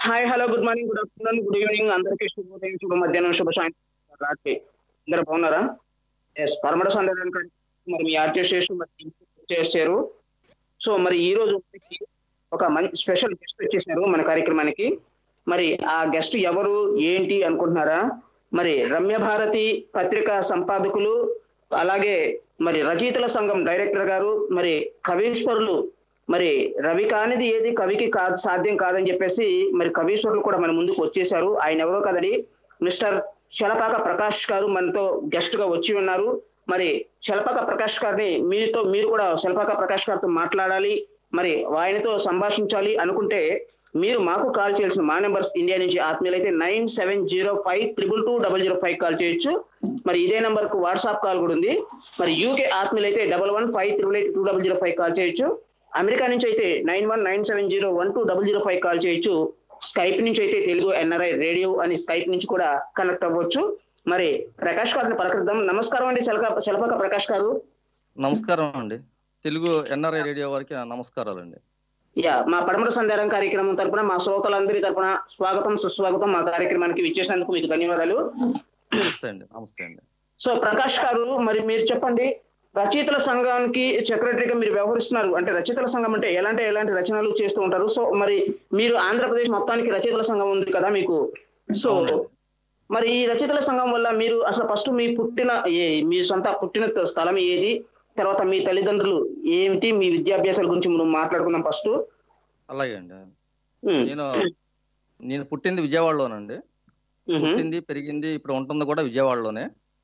Hi hello good morning good afternoon good evening అందరికీ శుభోదయం శుభ మధ్యాహ్నం శుభ సాయంత్రం రాత్రి అందరు బాగున్నారా ఎస్ పరమడ సందర్భం మరి మీ ఆర్టిస్టేషన్ మరి చేశారు సో మరి ఈ రోజు మనకి ఒక మంచి స్పెషల్ గెస్ట్ వచ్చేసారు మన కార్యక్రమానికి మరి ఆ గెస్ట్ ఎవరు ఏంటి అనుకుంటున్నారా మరి రమ్య భారతి పత్రిక సంపాదకులు అలాగే మరి రచయితల సంఘం డైరెక్టర్ గారు మరి కవీశ్వరులు మరి రవి కానిది ఏది కవికి కాదు సాధ్యం కాదని చెప్పేసి మరి కవీశ్వరులు కూడా మన ముందుకు వచ్చేసారు ఆయన ఎవరో కదండి మిస్టర్ శలపాక ప్రకాష్ గారు మనతో గెస్ట్ గా వచ్చి ఉన్నారు మరి శలపాక ప్రకాష్ గారిని మీతో మీరు కూడా శలపాక ప్రకాష్ గారితో మాట్లాడాలి మరి ఆయనతో సంభాషించాలి అనుకుంటే మీరు మాకు కాల్ చేయాల్సిన మా నెంబర్స్ ఇండియా నుంచి ఆత్మీయులు అయితే nine seven zero five triple two double zero five call చేయొచ్చు మరి ఇదే నెంబర్ కు వాట్సాప్ కాల్ కూడా ఉంది మరి యూకే ఆత్మీయులు అయితే double one five triple eight two double zero five call చేయొచ్చు అమెరికా నుంచి అయితే nine one nine seven zero one two double zero five call చేయొచ్చు స్కైప్ నుంచి అయితే తెలుగు ఎన్ఆర్ఐ రేడియో అని స్కైప్ నుంచి కూడా కనెక్ట్ అవ్వచ్చు మరి ప్రకాష్ గారిని పలకరిద్దాం నమస్కారం అండి శలక శలపక ప్రకాష్ గారు నమస్కారం అండి తెలుగు ఎన్ఆర్ఐ రేడియో వారికి నా నమస్కారాలండి యా మా పడమర సందేహం కార్యక్రమం తరపున మా శ్రోతలందరి తరపున స్వాగతం సుస్వాగతం మా కార్యక్రమానికి విచ్చేసినందుకు మీకు ధన్యవాదాలు నమస్తే అండి నమస్తే అండి సో ప్రకాష్ గారు మరి మీరు చెప్పండి రచయితల సంఘానికి సెక్రటరీగా మీరు వ్యవహరిస్తున్నారు అంటే రచయితల సంఘం అంటే ఎలాంటి ఎలాంటి రచనలు చేస్తూ ఉంటారు సో మరి మీరు ఆంధ్రప్రదేశ్ మొత్తానికి రచయితల సంఘం ఉంది కదా మీకు సో మరి ఈ రచయితల సంఘం వల్ల మీరు అసలు ఫస్ట్ మీ పుట్టిన ఏ- మీ సొంత పుట్టిన స్థలం ఏది తర్వాత మీ తల్లిదండ్రులు ఏమిటి మీ విద్యాభ్యాసాల గురించి మనం మాట్లాడుకుందాం ఫస్ట్ అలాగే అండి నేను నేను పుట్టింది విజయవాడలోనండి పుట్టింది పెరిగింది ఇప్పుడు ఉంటుంది కూడా విజయవాడలోనే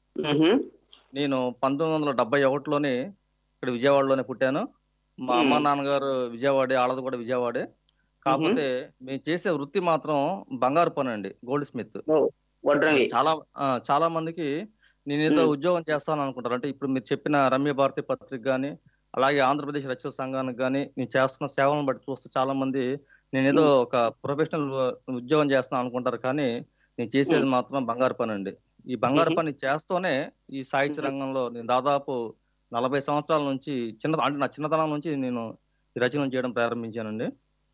నేను పంతొమ్మిది వందల డెబ్బై ఒకటిలోనే ఇక్కడ విజయవాడలోనే పుట్టాను మా అమ్మ మ్మ్. నాన్నగారు విజయవాడే ఆడది కూడా విజయవాడే కాకపోతే మేము చేసే వృత్తి మాత్రం బంగారు పని అండి గోల్డ్ స్మిత్ వడ్రంగి చాలా ఆ, చాలా మందికి నేను ఏదో మ్మ్. ఉద్యోగం చేస్తాను అనుకుంటారు అంటే ఇప్పుడు మీరు చెప్పిన రమ్య భారతి పత్రిక కానీ అలాగే ఆంధ్రప్రదేశ్ రచయిత సంఘానికి కానీ నేను చేస్తున్న సేవలను బట్టి చూస్తే చాలా మంది నేను ఏదో ఒక ప్రొఫెషనల్ ఉద్యోగం చేస్తున్నాను అనుకుంటారు కానీ నేను చేసేది మాత్రం బంగారు పని అండి ఈ బంగారు మ్మ్. పని చేస్తూనే ఈ సాహిత్య మ్మ్. రంగంలో నేను దాదాపు నలభై సంవత్సరాల నుంచి చిన్న అంటే నా చిన్నతనం నుంచి నేను ఈ రచనలు చేయడం ప్రారంభించానండి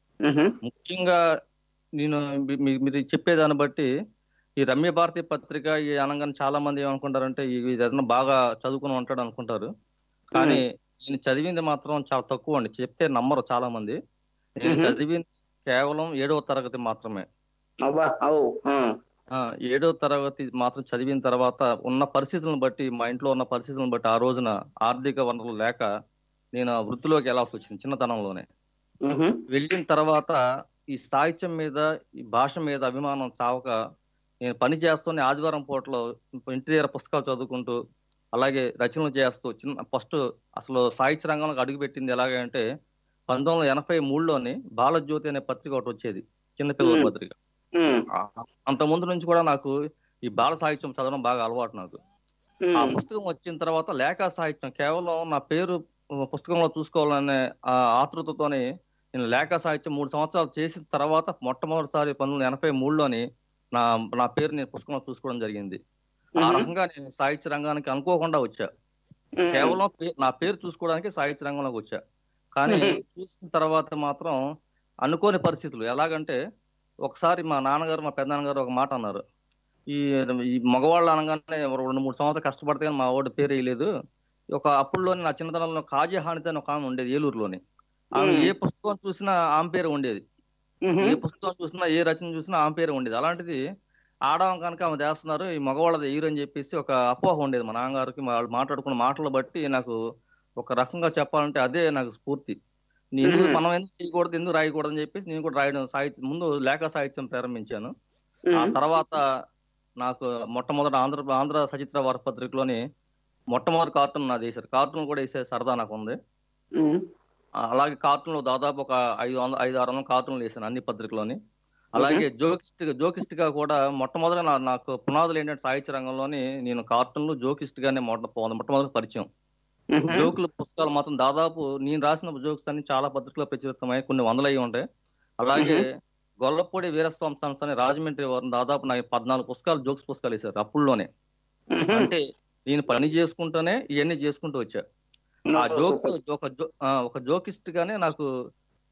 ముఖ్యంగా నేను మీ- మీ- మీరు చెప్పేదాన్ని బట్టి ఈ రమ్య భారతి పత్రిక ఈ అనగానే చాలా మంది ఏమనుకుంటారంటే ఈ- ఇది ఏదైనా బాగా చదువుకుని ఉంటాడు అనుకుంటారు కానీ నేను చదివింది మాత్రం చాలా తక్కువ అండి చెప్తే నమ్మరు చాలా మంది నేను మ్మ్. చదివింది కేవలం ఏడవ తరగతి మాత్రమే అవ్వా అవు ఆ. ఆ ఏడవ తరగతి మాత్రం చదివిన తర్వాత ఉన్న పరిస్థితులను బట్టి మా ఇంట్లో ఉన్న పరిస్థితులను బట్టి ఆ రోజున ఆర్థిక వనరులు లేక నేను ఆ వృత్తిలోకి వెళ్ళాల్సి వచ్చింది చిన్నతనంలోనే మ్మ్. వెళ్ళిన తర్వాత ఈ సాహిత్యం మీద ఈ భాష మీద అభిమానం చావక నేను పని చేస్తూనే ఆదివారం పూటలో ఇంటి దగ్గర పుస్తకాలు చదువుకుంటూ అలాగే రచనలు చేస్తూ చిన్న ఫస్ట్ అసలు సాహిత్య రంగంలోకి అడుగుపెట్టింది ఎలాగంటే పంతొమ్మిది వందల ఎనభై మూడులోని బాలజ్యోతి అనే పత్రిక ఒకటి వచ్చేది చిన్నపిల్లల మ్మ్. పత్రిక మ్మ్. అంత ముందు నుంచి కూడా నాకు ఈ బాల సాహిత్యం చదవడం బాగా అలవాటు నాకు ఆ మ్మ్. పుస్తకం వచ్చిన తర్వాత లేఖా సాహిత్యం కేవలం నా పేరు పుస్తకంలో చూసుకోవాలనే ఆ ఆతృతతోనే నేను లేఖా సాహిత్యం మూడు సంవత్సరాలు చేసిన తర్వాత మొట్టమొదటిసారి పంతొమ్మిది వందల ఎనభై మూడులోని నా నా పేరు నేను పుస్తకంలో చూసుకోవడం జరిగింది ఆ మ్మ్. రకంగా నేను సాహిత్య రంగానికి అనుకోకుండా వచ్చా మ్మ్. కేవలం పే- నా పేరు చూసుకోవడానికి సాహిత్య రంగంలోకి వచ్చా కానీ మ్మ్. చూసిన తర్వాత మాత్రం అనుకోని పరిస్థితులు ఎలాగంటే ఒకసారి మా నాన్నగారు మా పెద్దనాన్నగారు ఒక మాట అన్నారు ఈ ఈ మగవాళ్ళు అనగానే ఒక రెండు మూడు సంవత్సరాలు కష్టపడితే కానీ మా వాడి పేరు వేయలేదు ఒక అప్పుడులోని నా చిన్నతనంలో కాజీ హానిత అని ఒక ఆమె ఉండేది ఏలూరులోని ఆమె మ్మ్. ఏ పుస్తకం చూసినా ఆమె పేరు ఉండేది మ్మ్. ఏ పుస్తకం చూసినా ఏ రచన చూసినా ఆమె పేరు ఉండేది అలాంటిది ఆడవం కనుక ఆమె చేస్తున్నారు ఈ మగవాళ్ళది ఎయ్యరు అని చెప్పేసి ఒక అపోహ ఉండేది మా నాన్నగారికి వాళ్ళు మాట్లాడుకున్న మాటలు బట్టి నాకు ఒక రకంగా చెప్పాలంటే అదే నాకు స్ఫూర్తి నీ ఎందుకు మ్మ్. మనం ఎందుకు చేయకూడదు ఎందుకు రాయకూడదు అని చెప్పేసి నేను కూడా రాయడం సాహిత్యం ముందు లేఖ సాహిత్యం ప్రారంభించాను ఆ మ్మ్. తర్వాత నాకు మొట్టమొదటి ఆంధ్ర ఆంధ్ర సచిత్ర వారపత్రికలోని మొట్టమొదటి కార్టూన్ నాది వేశారు కార్టూన్ కూడా వేసే సరదా నాకు ఉంది మ్మ్. ఆ, అలాగే కార్టూన్లో దాదాపు ఒక ఐదు వందల ఐదు ఆరు వందల కార్టూన్లు వేసాను అన్ని పత్రికలోని అలాగే జోకిస్ట్ జోకిస్ట్ గా కూడా మొట్టమొదటి నా- నాకు పునాదులు ఏంటంటే సాహిత్య రంగంలోని నేను కార్టూన్లు జోకిస్ట్ గానే మొట్ట మొట్టమొదటి పరిచయం మ్మ్. జోకుల పుస్తకాలు మాత్రం దాదాపు నేను రాసిన జోక్స్ అన్ని చాలా పత్రికలో ప్రచురితమై కొన్ని వందలు అయి ఉంటాయి అలాగే గొల్లపూడి వీరస్వామి సంస్థ అని రాజమండ్రి వారు దాదాపు నాకు పద్నాలుగు పుస్తకాలు జోక్స్ పుస్తకాలు వేశారు అప్పుడులోనే మ్మ్. అంటే నేను పని చేసుకుంటూనే ఇవన్నీ చేసుకుంటూ వచ్చా ఆ జోక్స్ ఒక జో- ఆ, ఒక జోకిస్ట్ గానే నాకు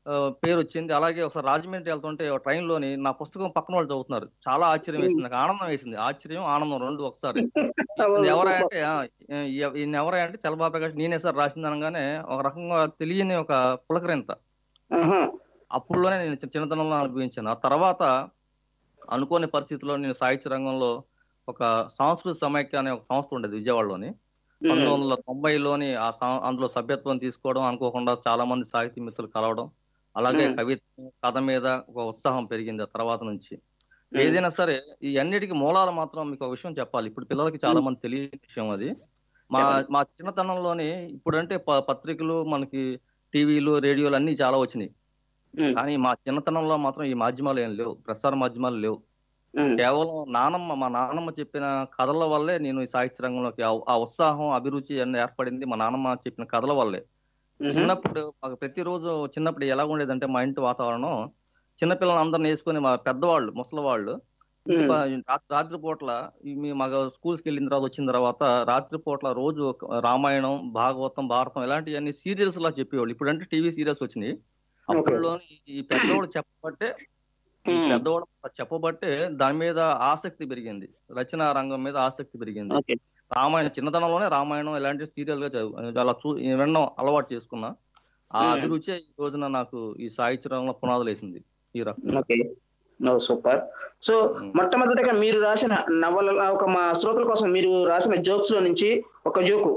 ఆ, పేరు వచ్చింది అలాగే ఒకసారి రాజమండ్రి వెళ్తుంటే ట్రైన్ లోని నా పుస్తకం పక్కన వాళ్ళు చదువుతున్నారు చాలా ఆశ్చర్యం వేసింది నాకు ఆనందం వేసింది ఆశ్చర్యం ఆనందం రెండు ఒకసారి ఈయన ఎవరా అంటే ఆ, ఈ- ఈయన ఎవరా అంటే చలబా ప్రకాష్ నేనే సార్ రాసింది అనగానే ఒక రకంగా తెలియని ఒక పులకరింత ఆహా. అప్పుడులోనే నేను చిన్న- చిన్నతనంలో అనుభవించాను ఆ తర్వాత అనుకోని పరిస్థితిలో నేను సాహిత్య రంగంలో ఒక సంస్కృత సమైక్య అనే ఒక సంస్థ ఉండేది విజయవాడలోని పంతొమ్మిది వందల తొంభైలోని ఆ సం- అందులో సభ్యత్వం తీసుకోవడం అనుకోకుండా చాలా మంది సాహితీ మిత్రులు కలవడం అలాగే మ్మ్. కవిత కథ మీద ఒక ఉత్సాహం పెరిగింది ఆ తర్వాత నుంచి ఏదైనా సరే ఈ అన్నిటికీ మూలాలు మాత్రం మీకు ఒక విషయం చెప్పాలి ఇప్పుడు పిల్లలకి చాలా మంది తెలియని విషయం అది మా చెప్పండి. మా చిన్నతనంలోని ఇప్పుడంటే ప- పత్రికలు మనకి టీవీలు రేడియోలు అన్ని చాలా వచ్చినాయి ఉమ్, కానీ మా చిన్నతనంలో మాత్రం ఈ మాధ్యమాలు ఏం లేవు ప్రసార మాధ్యమాలు లేవు ఉమ్, కేవలం నానమ్మ మా నానమ్మ చెప్పిన కథల వల్లే నేను ఈ సాహిత్య రంగంలోకి ఆ- ఆ ఉత్సాహం అభిరుచి అన్ని ఏర్పడింది మా నానమ్మ చెప్పిన కథల వల్లే ఉమ్, చిన్నప్పుడు మాకు ప్రతిరోజు చిన్నప్పుడు ఎలా ఉండేదంటే మా ఇంటి వాతావరణం చిన్నపిల్లలు అందరిని వేసుకొని మా పెద్దవాళ్ళు ముసలి వాళ్ళు ఉమ్, రాత్రి రాత్రి పూట్ల ఈ మీ మగ స్కూల్స్ కి వెళ్ళిన తర్వాత వచ్చిన తర్వాత రాత్రి పూట్ల రోజు ఒక రామాయణం భాగవతం భారతం ఇలాంటివన్నీ సీరియల్స్ లా చెప్పేవాళ్ళు ఇప్పుడు అంటే టీవీ సీరియల్స్ వచ్చినాయి అప్పట్లో ఈ పెద్దవాడు చెప్పబట్టే ఈ ఉమ్, పెద్దవాడు చెప్పబట్టే దాని మీద ఆసక్తి పెరిగింది రచన రంగం మీద ఆసక్తి పెరిగింది ఓకే రామాయణం చిన్నతనంలోనే రామాయణం ఇలాంటి సీరియల్ గా చదువు అలా చూ వినడం అలవాటు చేసుకున్నా ఆ మ్మ్. అభిరుచి ఈ రోజున నాకు ఈ సాహిత్య రంగంలో పునాదులు వేసింది ఈ రకం ఓకే నో సూపర్ సో మొట్టమొదటిగా మీరు రాసిన నవల ఒక మా శ్రోతల కోసం మీరు రాసిన జోక్స్ లో నుంచి ఒక జోకు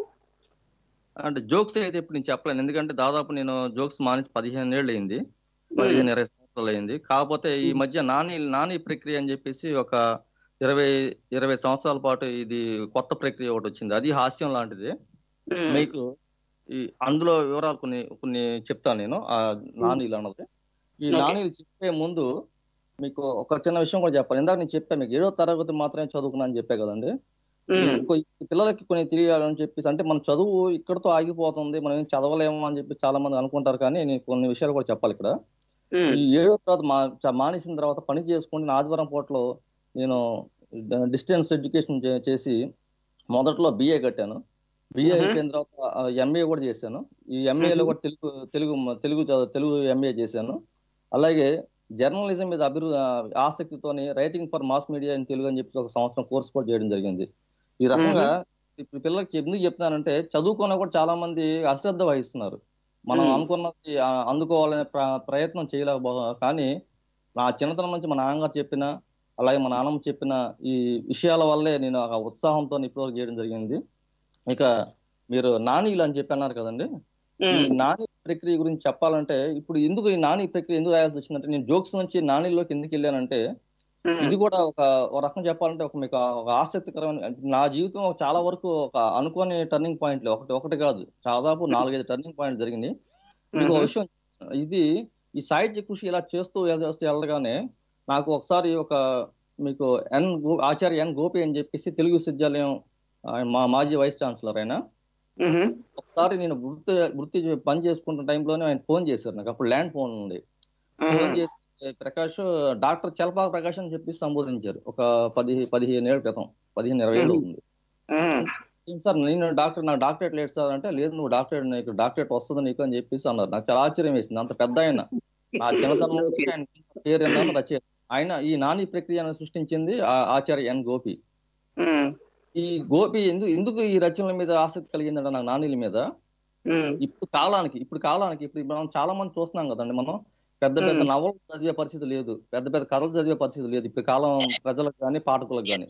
అంటే జోక్స్ అయితే ఇప్పుడు నేను చెప్పలేను ఎందుకంటే దాదాపు నేను జోక్స్ మానేసి పదిహేను ఏళ్ళు అయింది పదిహేను ఇరవై సంవత్సరాలు అయింది కాకపోతే ఈ మధ్య నాని నాని ప్రక్రియ అని చెప్పేసి ఒక ఇరవై ఇరవై సంవత్సరాల పాటు ఇది కొత్త ప్రక్రియ ఒకటి వచ్చింది అది హాస్యం లాంటిది ఉమ్, మీకు ఈ అందులో వివరాలు కొన్ని కొన్ని చెప్తాను నేను ఆ నానీలు అన్నది ఈ Okay. నానీలు చెప్పే ముందు మీకు ఒక చిన్న విషయం కూడా చెప్పాలి ఇందాక నేను చెప్పాను మీకు ఏడో తరగతి మాత్రమే చదువుకున్నా అని చెప్పే కదండి ఉమ్, కొ- ఈ పిల్లలకి కొన్ని తెలియాలని చెప్పేసి అంటే మన చదువు ఇక్కడతో ఆగిపోతుంది మనం ఏం చదవలేము అని చెప్పి చాలా మంది అనుకుంటారు కానీ నేను కొన్ని విషయాలు కూడా చెప్పాలి ఇక్కడ ఉమ్, ఈ ఏడో తర్వాత మా చ- మానేసిన తర్వాత పని చేసుకుని నా ఆదివారం పూటలో నేను డిస్టెన్స్ ఎడ్యుకేషన్ చేసి మొదట్లో బిఏ కట్టాను బిఏ Mhm. అయిపోయిన తర్వాత ఎంఏ కూడా చేశాను ఈ ఎంఏలో కూడా తెలుగు తెలుగు తెలుగు చదువు- తెలుగు ఎంఏ చేశాను అలాగే జర్నలిజం మీద అభివృ ఆ, ఆసక్తితోని writing for mass media in Telugu అని చెప్పి ఒక సంవత్సరం కోర్స్ కూడా చేయడం జరిగింది ఈ రకంగా ఇప్పుడు పిల్లలకి ఎందుకు చెప్తున్నానంటే చదువుకున్న కూడా చాలా మంది అశ్రద్ధ వహిస్తున్నారు మనం Hmm. అనుకున్నది ఆ, అందుకోవాలనే ప్ర- ప్రయత్నం చేయలేకపో కానీ నా చిన్నతనం నుంచి మా నాన్నగారు చెప్పిన అలాగే మా నాన్నమ్మ చెప్పిన ఈ విషయాల వల్లే నేను ఆ ఉత్సాహంతో ఇప్పటివరకు చేయడం జరిగింది ఇక మీరు నానీలు అని చెప్పి అన్నారు కదండి ఈ ఉమ్, నాని ప్రక్రియ గురించి చెప్పాలంటే ఇప్పుడు ఎందుకు ఈ నాని ప్రక్రియ ఎందుకు రాయాల్సి వచ్చిందంటే నేను జోక్స్ నుంచి నానీలోకి ఎందుకు వెళ్ళానంటే ఉమ్, ఇది కూడా ఒక ఒక రకం చెప్పాలంటే ఒక మీకు ఒక ఆసక్తికరమైన అంటే నా జీవితం చాలా వరకు ఒక అనుకోని టర్నింగ్ పాయింట్లు ఒకటి ఒకటి కాదు దాదాపు నాలుగైదు టర్నింగ్ పాయింట్ జరిగింది మీకు ఒక ఉమ్, విషయం ఇది ఈ సాహిత్య కృషి ఇలా చేస్తూ చేస్తూ వెళ్ళగానే నాకు ఒకసారి ఒక మీకు ఎన్ గో- ఆచార్య ఎన్ గోపి అని చెప్పేసి తెలుగు విశ్వవిద్యాలయం ఆయన మా మాజీ వైస్ ఛాన్సలర్ ఆయన ఉమ్, ఒకసారి నేను వృత్తి వృత్తి పని చేసుకుంటున్న టైంలోనే ఆయన ఫోన్ చేశారు నాకు అప్పుడు ల్యాండ్ ఫోన్ ఉంది ఫోన్ ఉమ్, చేసి ప్రకాష్ డాక్టర్ చలపా ప్రకాష్ అని చెప్పి సంబోధించారు ఒక పది పదిహేను ఏళ్ళ క్రితం పదిహేను ఇరవై ఏళ్ళు అవుతుంది ఉమ్, ఏం సార్ నేను డాక్టర్ నాకు డాక్టరేట్ లేదు సార్ అంటే లేదు నువ్వు డాక్టరేట్ నీకు డాక్టరేట్ వస్తుంది నీకు అని చెప్పేసి అన్నారు నాకు చాలా ఆశ్చర్యం వేసింది అంత పెద్ద ఆయన నా చిన్నతనం నుంచి ఆయన పేరు ఏంటో రచయిత ఆయన ఈ నాని ప్రక్రియను సృష్టించింది ఆ- ఆచార్య ఎన్ గోపి ఉమ్, ఈ గోపి ఎందుకు ఎందుకు ఈ రచనల మీద ఆసక్తి కలిగిందంటే నాకు నానీల మీద ఉమ్, ఇప్పుడు కాలానికి ఇప్పుడు కాలానికి ఇప్పుడు మనం చాలా మంది చూస్తున్నాం కదండి మనం పెద్ద పెద్ద Hmm. నవలు చదివే పరిస్థితి లేదు పెద్ద పెద్ద కథలు చదివే పరిస్థితి లేదు ఇప్పుడు కాలం ప్రజలకు కానీ పాఠకులకు కానీ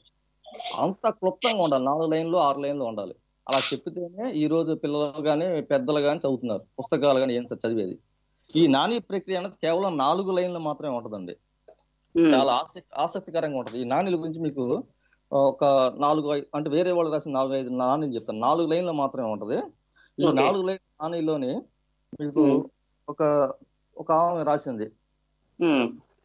అంత క్లుప్తంగా ఉండాలి నాలుగు లైన్లు ఆరు లైన్లు ఉండాలి అలా చెప్పితేనే ఈ రోజు పిల్లలు కానీ పెద్దలు కానీ చదువుతున్నారు పుస్తకాలు కానీ ఏం చదివేది ఈ నాని ప్రక్రియ అనేది కేవలం నాలుగు లైన్లు మాత్రమే ఉంటదండి ఉమ్, చాలా ఆసక్తి ఆసక్తికరంగా ఉంటది ఈ నాణ్యుల గురించి మీకు ఒక నాలుగు ఐ- అంటే వేరే వాళ్ళు రాసిన నాలుగు ఐదు నాణ్యులు చెప్తాను నాలుగు లైన్లు మాత్రమే ఉంటది ఈ Okay. నాలుగు లైన్ నాణ్యలోని మీకు Hmm. ఒక ఒక ఆమె రాసింది ఉమ్,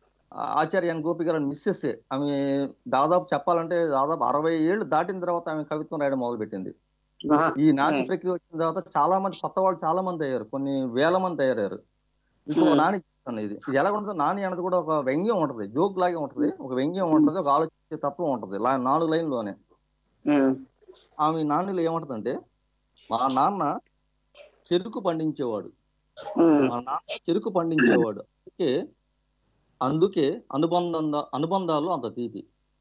ఆ ఆచార్య ఎన్ గోపి గారు మిస్సెస్ ఆమె దాదాపు చెప్పాలంటే దాదాపు అరవై ఏళ్ళు దాటిన తర్వాత ఆమె కవిత్వం రాయడం మొదలు పెట్టింది ఆహా, ఈ నాటి Hmm. ప్రక్రియ వచ్చిన తర్వాత చాలా మంది కొత్త వాళ్ళు చాలా మంది అయ్యారు కొన్ని వేల మంది తయారయ్యారు ఇప్పుడు Hmm. నాని చెప్తాను ఇది ఇది ఎలా ఉంటుంది నాని అనేది కూడా ఒక వ్యంగ్యం ఉంటది జోక్ లాగే ఉంటది ఒక వ్యంగ్యం ఉంటది ఒక ఆలోచించే తత్వం ఉంటది లా- నాలుగు లైన్లోనే ఉమ్, ఆమె నాన్నలో ఏమంటదంటే మా నాన్న చెరుకు పండించేవాడు ఉమ్, మా నాన్న చెరుకు పండించేవాడు అందుకే అందుకే అనుబంధం అనుబంధాలు అంత తీపి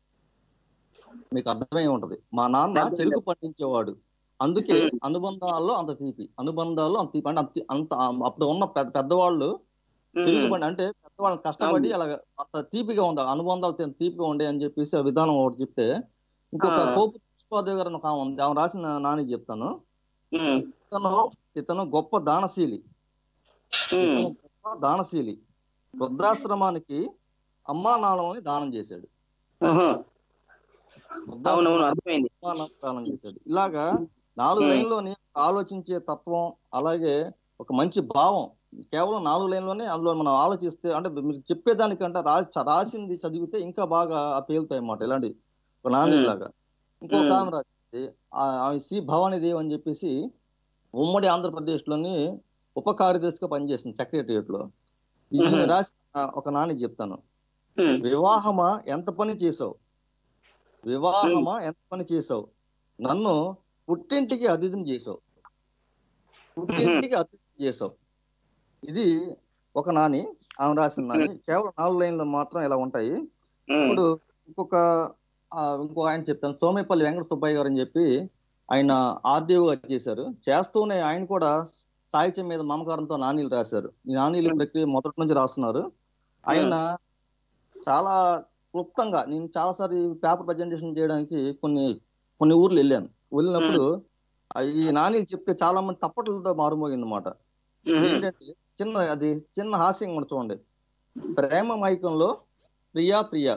మీకు అర్థమై ఉంటది మా నాన్న అర్థమైంది. చెరుకు పండించేవాడు అందుకే అనుబంధాల్లో అంత తీపి అనుబంధాల్లో అంత తీపి అంటే అంత- అంత అప్పుడు ఉన్న పెద్ద పెద్దవాళ్ళు చెరుకు ఉమ్, పండి అంటే పెద్దవాళ్ళు కష్టపడి అవును. అలా అంత తీపిగా ఉంది అనుబంధాలు తే- తీపిగా ఉండే అని చెప్పేసి ఆ విధానం ఒకటి చెప్తే ఇంకొక ఆ. కోపు పుష్పాదేవి గారు అని ఒక ఆమె ఉంది ఆమె రాసిన నాని చెప్తాను ఉమ్, ఇతను ఇతను గొప్ప దానశీలి ఉమ్, ఇతను గొప్ప దానశీలి వృద్ధాశ్రమానికి అమ్మా నాన్నని దానం చేశాడు ఆహా. వృద్ధాశ్రమానికి అవునవును అర్థమైంది అమ్మా నాన్నని దానం చేశాడు ఇలాగా నాలుగు Hmm. లైన్లోని ఆలోచించే తత్వం అలాగే ఒక మంచి భావం కేవలం నాలుగు లైన్లోనే అందులో మనం ఆలోచిస్తే అంటే మీరు చెప్పేదానికంటే రా రాసింది చదివితే ఇంకా బాగా ఆ పేలుతాయి అన్నమాట ఇలాంటి ఒక నాణ్యలాగా ఇంకొక Hmm. ఆమె రాసింది ఆ- ఆమె సి భవానీదేవి అని చెప్పేసి ఉమ్మడి ఆంధ్రప్రదేశ్ లోని ఉప కార్యదర్శిగా పనిచేసింది సెక్రటరియట్ లో ఈమె Mhm. రాసిన ఒక నాని చెప్తాను ఉమ్, వివాహమా ఎంత పని చేసావు వివాహమా ఎంత పని చేసావు నన్ను పుట్టింటికి అతిథిని చేసావు పుట్టింటికి అతిథి చేసావు ఇది ఒక నాని ఆమె రాసిన నాని కేవలం నాలుగు లైన్లు మాత్రం ఇలా ఉంటాయి ఉమ్, ఇప్పుడు ఇంకొక ఆ, ఇంకో ఆయన చెప్తాను సోమేపల్లి వెంకట సుబ్బయ్య గారు అని చెప్పి ఆయన ఆర్డీఓ గారు చేశారు చేస్తూనే ఆయన కూడా సాహిత్యం మీద మమకారంతో నానీలు రాశారు ఈ నానీలు ప్రక్రియ మొదటి నుంచి రాస్తున్నారు ఆయన చాలా క్లుప్తంగా నేను చాలాసారి పేపర్ ప్రజెంటేషన్ చేయడానికి కొన్ని కొన్ని ఊర్లు వెళ్ళాను వెళ్ళినప్పుడు ఆ ఈ నానీలు చెప్తే చాలా మంది తప్పట్లతో మారుమోగింది అనమాట ఉమ్, ఏంటంటే చిన్న అది చిన్న హాస్యం కూడా చూడండి ప్రేమ మైకంలో ప్రియా ప్రియా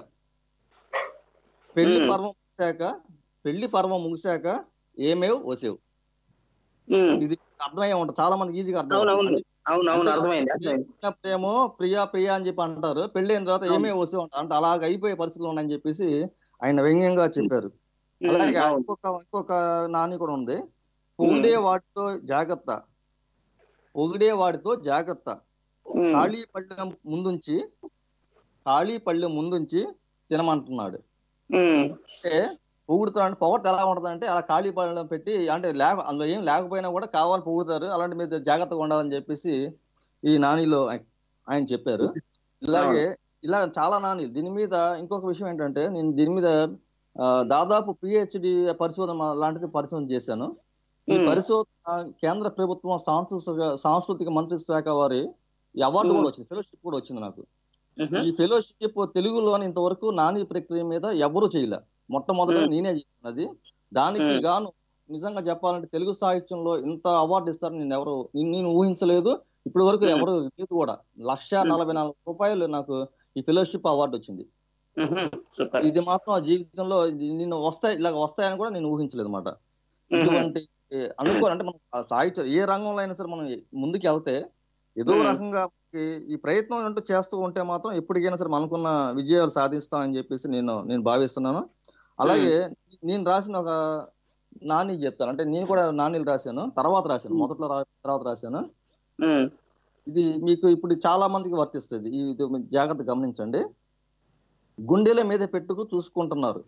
పెళ్లి Hmm. పర్వం ముగిశాక పెళ్లి పర్వం ముగిశాక ఏమేవ్ వసేవు ఉమ్, ఇది అర్థమయ్యే ఉంటుంది చాలా మందికి ఈజీగా అర్థం అవునవును అవుతుంది. అవునవును అర్థమైంది అర్థమైంది చిన్నప్పుడేమో ప్రియా ప్రియా అని చెప్పి అంటారు పెళ్లి అయిన తర్వాత ఏమే వసేవు అంటారు అంటే అలాగ అయిపోయే పరిస్థితులు ఉన్నాయని చెప్పేసి ఆయన వ్యంగ్యంగా చెప్పారు ఉమ్, అలాగే అవును. ఇంకొక ఇంకొక నాని కూడా ఉంది పొగిడే వాటితో జాగ్రత్త పొగిడే వాటితో జాగ్రత్త ఉమ్, ఖాళీ పళ్ళెం ముందుంచి ఖాళీ పళ్ళెం ముందుంచి తినమంటున్నాడు ఉమ్, అంటే పొగుడుతున్నాడు పొగట్ ఎలా ఉంటుంది అంటే అలా ఖాళీ పళ్ళెం పెట్టి అంటే లేక అందులో ఏం లేకపోయినా కూడా కావాలి పొగుతారు అలాంటి మీద జాగ్రత్తగా ఉండాలని చెప్పేసి ఈ నానిలో ఆయ- ఆయన చెప్పారు ఇలాగే ఇలా చాలా నాని దీని మీద ఇంకొక విషయం ఏంటంటే నేను దీని మీద ఆ, దాదాపు పిహెచ్డి పరిశోధన లాంటిది పరిశోధన చేశాను ఈ ఉమ్, పరిశోధన కేంద్ర ప్రభుత్వం సాంస్కృతిక సాంస్కృతిక మంత్రిత్వ శాఖ వారి ఈ అవార్డు Hmm. కూడా వచ్చింది ఫెలోషిప్ కూడా వచ్చింది నాకు ఉహు, ఈ ఫెలోషిప్ తెలుగులోని ఇంతవరకు నాని ప్రక్రియ మీద ఎవరు చేయలే మొట్టమొదట Hmm. నేనే చేసినది దానికి Hmm. గాను నిజంగా చెప్పాలంటే తెలుగు సాహిత్యంలో ఇంత అవార్డు ఇస్తారని నేను ఎవరు నేను- నేను ఊహించలేదు ఇప్పటి వరకు Hmm. ఎవరు లేదు కూడా లక్ష Hmm. నలభై నాలుగు రూపాయలు నాకు ఈ ఫెలోషిప్ అవార్డు వచ్చింది ఉహు, సూపర్ ఇది మాత్రం ఆ జీవితంలో ఇది నేను వస్తాయి ఇలాగ వస్తాయని కూడా నేను ఊహించలేదు అనమాట ఉహు, ఇటువంటి అనుకోని అంటే మనం ఆ సాహిత్యం ఏ రంగంలో అయినా సరే మనం ముందుకు వెళ్తే ఏదో Hmm. రకంగా ఈ- ఈ ప్రయత్నం అంటూ చేస్తూ ఉంటే మాత్రం ఎప్పటికైనా సరే మనకున్న విజయాలు సాధిస్తామని చెప్పేసి నేను నేను భావిస్తున్నాను అలాగే నేను రాసిన ఒక నాని చెప్తాను అంటే నేను కూడా నానీలు రాశాను తర్వాత రాశాను Hmm. మొదట్లో రా- తర్వాత రాశాను ఉమ్, ఇది మీకు ఇప్పుడు చాలా మందికి వర్తిస్తుంది ఈ- ఇది మీరు జాగ్రత్త గమనించండి గుండెల మీద పెట్టుకు చూసుకుంటున్నారు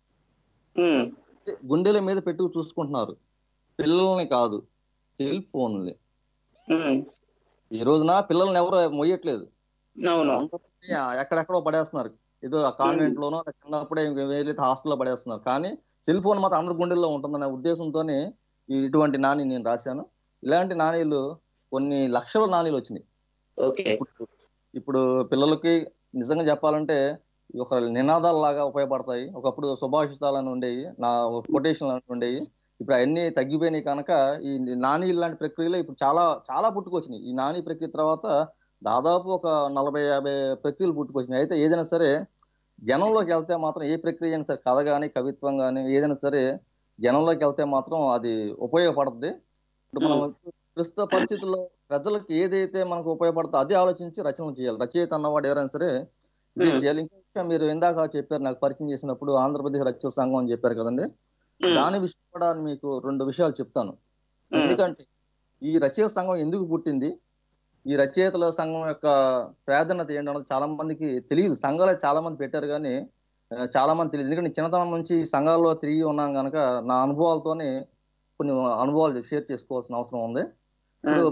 ఉమ్, గుండెల మీద పెట్టుకు చూసుకుంటున్నారు పిల్లల్ని కాదు సెల్ ఫోన్లు ఉమ్, ఈ రోజున పిల్లల్ని ఎవరు మొయ్యట్లేదు అవును అందరినీ ఎక్కడెక్కడో పడేస్తున్నారు ఏదో ఆ కాన్వెంట్ లోనో చిన్నప్పుడే వేరే హాస్టల్లో పడేస్తున్నారు కానీ సెల్ ఫోన్ మాత్రం అందరి గుండెల్లో ఉంటుందనే ఉద్దేశంతోనే ఈ- ఇటువంటి నాని నేను రాశాను ఇలాంటి నాణీలు కొన్ని లక్షల నాణీలు వచ్చినాయి ఓకే ఇప్పుడు ఇప్పుడు పిల్లలకి నిజంగా చెప్పాలంటే ఇవి ఒక నినాదాల లాగా ఉపయోగపడతాయి ఒకప్పుడు సుభాషితాలను ఉండేవి నా కొటేషన్ ఉండేవి ఇప్పుడు అవన్నీ తగ్గిపోయినాయి కనుక ఈ నాని లాంటి ప్రక్రియలో ఇప్పుడు చాలా చాలా పుట్టుకొచ్చినాయి ఈ నాని ప్రక్రియ తర్వాత దాదాపు ఒక నలభై యాభై ప్రక్రియలు పుట్టుకొచ్చినాయి అయితే ఏదైనా సరే జనంలోకి వెళ్తే మాత్రం ఏ ప్రక్రియ అయినా సరే కథ కానీ కవిత్వం కానీ ఏదైనా సరే జనంలోకి వెళ్తే మాత్రం అది ఉపయోగపడుతుంది ఇప్పుడు మనం ప్రస్తుత పరిస్థితుల్లో ప్రజలకు ఏదైతే మనకు ఉపయోగపడుతుందో అదే ఆలోచించి రచనలు చేయాలి రచయిత అన్నవాడు ఎవరైనా సరే ఇది Hmm. చేయాలి ఇంకో విషయం మీరు ఇందాక చెప్పారు నాకు పరిచయం చేసినప్పుడు ఆంధ్రప్రదేశ్ రచయిత సంఘం అని చెప్పారు కదండి దాని విషయం కూడా మీకు రెండు విషయాలు చెప్తాను ఎందుకంటే ఈ రచయిత సంఘం ఎందుకు పుట్టింది ఈ రచయితల సంఘం యొక్క ప్రాధాన్యత ఏంటన్నది చాలా మందికి తెలియదు సంఘాలు చాలా మంది పెట్టారు కానీ ఆ, చాలా మంది తెలియదు ఎందుకంటే చిన్నతనం నుంచి ఈ సంఘాల్లో తిరిగి ఉన్నాం కనుక నా అనుభవాలతోనే కొన్ని అనుభవాలు షేర్ చేసుకోవాల్సిన అవసరం ఉంది ఇప్పుడు మా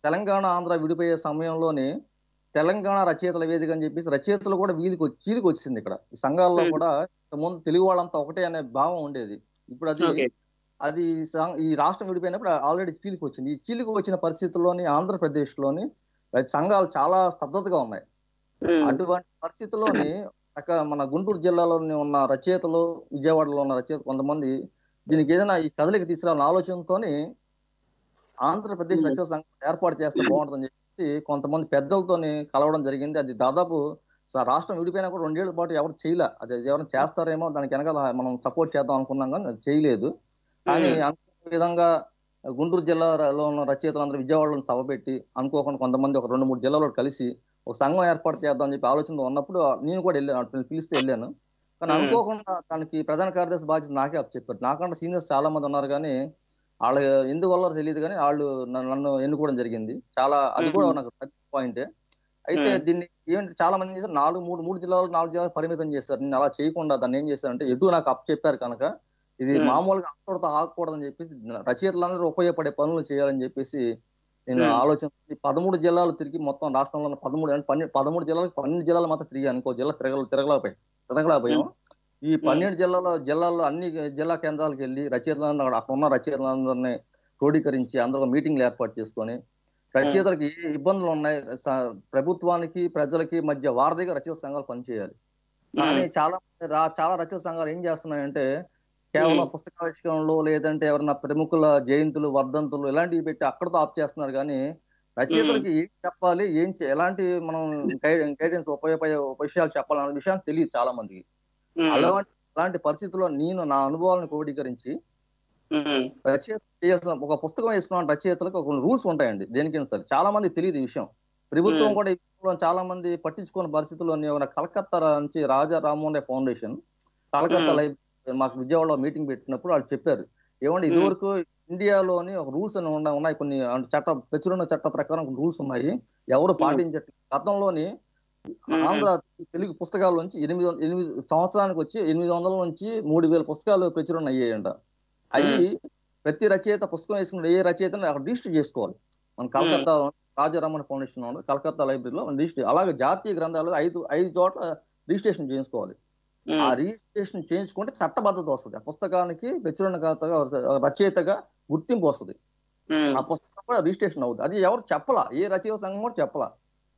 తెలంగాణ ఆంధ్ర విడిపోయే సమయంలోనే తెలంగాణ రచయితల వేదిక అని చెప్పేసి రచయితలు కూడా వీధికి వచ్చి చీలికి వచ్చింది ఇక్కడ ఈ సంఘాల్లో Hmm. కూడా ముందు తెలుగు వాళ్ళంతా ఒకటే అనే భావం ఉండేది ఇప్పుడు అది ఓకే అది సం- ఈ రాష్ట్రం విడిపోయినప్పుడు ఆల్రెడీ చీలికి వచ్చింది ఈ చీలికి వచ్చిన పరిస్థితుల్లోని ఆంధ్రప్రదేశ్ లోని సంఘాలు చాలా స్తబ్దతగా ఉన్నాయి అటువంటి పరిస్థితుల్లోని అక్క మన గుంటూరు జిల్లాలోని ఉన్న రచయితలు విజయవాడలో ఉన్న రచయిత కొంతమంది దీనికి ఏదైనా ఈ కదలిక తీసుకురావాలని ఆలోచనతోని ఆంధ్రప్రదేశ్ Hmm. రచయిత సంఘం ఏర్పాటు చేస్తే బాగుంటుందని చెప్పేసి కొంతమంది పెద్దలతోని కలవడం జరిగింది అది దాదాపు స- రాష్ట్రం విడిపోయినా కూడా రెండేళ్ల పాటు ఎవరు చేయలే అది ఎవరైనా చేస్తారేమో దానికి వెనకాల మనం సపోర్ట్ చేద్దాం అనుకున్నాం కానీ అది చేయలేదు కానీ అనుకున్న విధంగా గుంటూరు జిల్లాలో ఉన్న రచయితలందరూ విజయవాడలో సభ పెట్టి అనుకోకుండా కొంతమంది ఒక రెండు మూడు జిల్లాలో కలిసి ఒక సంఘం ఏర్పాటు చేద్దాం అని చెప్పి ఆలోచన ఉన్నప్పుడు నేను కూడా వెళ్ళాను అటు పిలిస్తే వెళ్ళాను కానీ Hmm. అనుకోకుండా దానికి ప్రధాన కార్యదర్శి బాధ్యత నాకే అప్ చెప్పారు నాకంటే సీనియర్స్ చాలా మంది ఉన్నారు కానీ వాళ్ళు ఎందువల్ల తెలియదు కానీ వాళ్ళు నన్ను నన్ను ఎన్నుకోవడం జరిగింది చాలా అది కూడా Mhm. నాకు పాయింటే అయితే Hmm. దీన్ని ఏంటి చాలా మంది చేశారు నాలుగు మూడు మూడు జిల్లాలు నాలుగు జిల్లాలు పరిమితం చేస్తారు నేను అలా చేయకుండా దాన్ని ఏం చేశారంటే ఎటు నాకు అప్ చెప్పారు కనుక ఇది Hmm. మామూలుగా ఆకూడదు ఆగకూడదని చెప్పేసి రచయితలందరూ ఉపయోగపడే పనులు చేయాలని చెప్పేసి నేను Hmm. ఆలోచన పదమూడు జిల్లాలు తిరిగి మొత్తం రాష్ట్రంలో ఉన్న పదమూడు అంటే పన్నెండు పదమూడు జిల్లాలకు పన్నెండు జిల్లాలు మాత్రం తిరిగాను ఇంకో జిల్లా తిరగ తిరగలేకపోయాయి తిరగలేకపోయాం ఈ పన్నెండు జిల్లాలో జిల్లాల్లో అన్ని జిల్లా కేంద్రాలకు వెళ్ళి రచయితలందరూ అక్కడ అక్కడ ఉన్న రచయితలందరినీ క్రోడీకరించి అందరూ మీటింగ్లు ఏర్పాటు చేసుకొని రచయితలకు ఏ ఇబ్బందులు ఉన్నాయి స- ప్రభుత్వానికి ప్రజలకి మధ్య వారధిగా రచయిత సంఘాలు పనిచేయాలి కానీ చాలా మంది రా- చాలా రచయిత సంఘాలు ఏం చేస్తున్నాయంటే కేవలం Hmm. పుస్తకావిష్కరణలో లేదంటే ఎవరైనా ప్రముఖుల జయంతులు వర్ధంతులు ఇలాంటివి పెట్టి అక్కడతో ఆప్ చేస్తున్నారు కానీ రచయితలకి ఏం చెప్పాలి ఏం చే- ఎలాంటి మనం గైడెన్స్ ఉపయోగపడే విషయాలు చెప్పాలన్న విషయం తెలియదు చాలా మందికి అలాంటి అలాంటి పరిస్థితుల్లో నేను నా అనుభవాలను క్రోడీకరించి రచయిత చేయాల్సిన ఒక పుస్తకం వేసుకున్న రచయితలకు కొన్ని రూల్స్ ఉంటాయండి దేనికైనా సరే చాలా మంది తెలియదు ఈ విషయం ప్రభుత్వం Hmm. కూడా ఈ విషయంలో చాలా మంది పట్టించుకున్న పరిస్థితుల్లో ఉన్న కలకత్తా నుంచి Raja Rammohan Roy foundation Calcutta Hmm. Library మాకు విజయవాడలో మీటింగ్ పెట్టినప్పుడు వాళ్ళు చెప్పారు ఏమంటే Hmm. ఇదివరకు ఇండియాలోని ఒక రూల్స్ అని ఉన్న- ఉన్నాయి కొన్ని అంటే చట్ట ప్రచురణ చట్ట ప్రకారం రూల్స్ ఉన్నాయి ఎవరు Hmm. పాటించట్లేదు గతంలోని Hmm. ఆంధ్ర తెలుగు పుస్తకాల నుంచి ఎనిమిది వం- ఎనిమిది సంవత్సరానికి వచ్చి ఎనిమిది వందల నుంచి మూడు వేల పుస్తకాలు ప్రచురణ అయ్యాయంట అవి ప్రతి రచయిత పుస్తకం వేసుకున్న ఏ రచయితను అక్కడ రిజిస్టర్ చేసుకోవాలి మన కలకత్తా రాజారామన్ ఫౌండేషన్ ఉంది కలకత్తా లైబ్రరీలో రిజిస్టర్ అలాగే జాతీయ గ్రంథాలు ఐదు ఐదు చోట్ల రిజిస్ట్రేషన్ చేయించుకోవాలి ఆ రిజిస్ట్రేషన్ చేయించుకుంటే చట్టబద్ధత వస్తుంది ఆ పుస్తకానికి ప్రచురణకర్తగా రచయితగా గుర్తింపు వస్తుంది ఆ పుస్తకం కూడా రిజిస్ట్రేషన్ అవుతుంది అది ఎవరు చెప్పలా ఏ రచయిత సంఘం కూడా చెప్పలా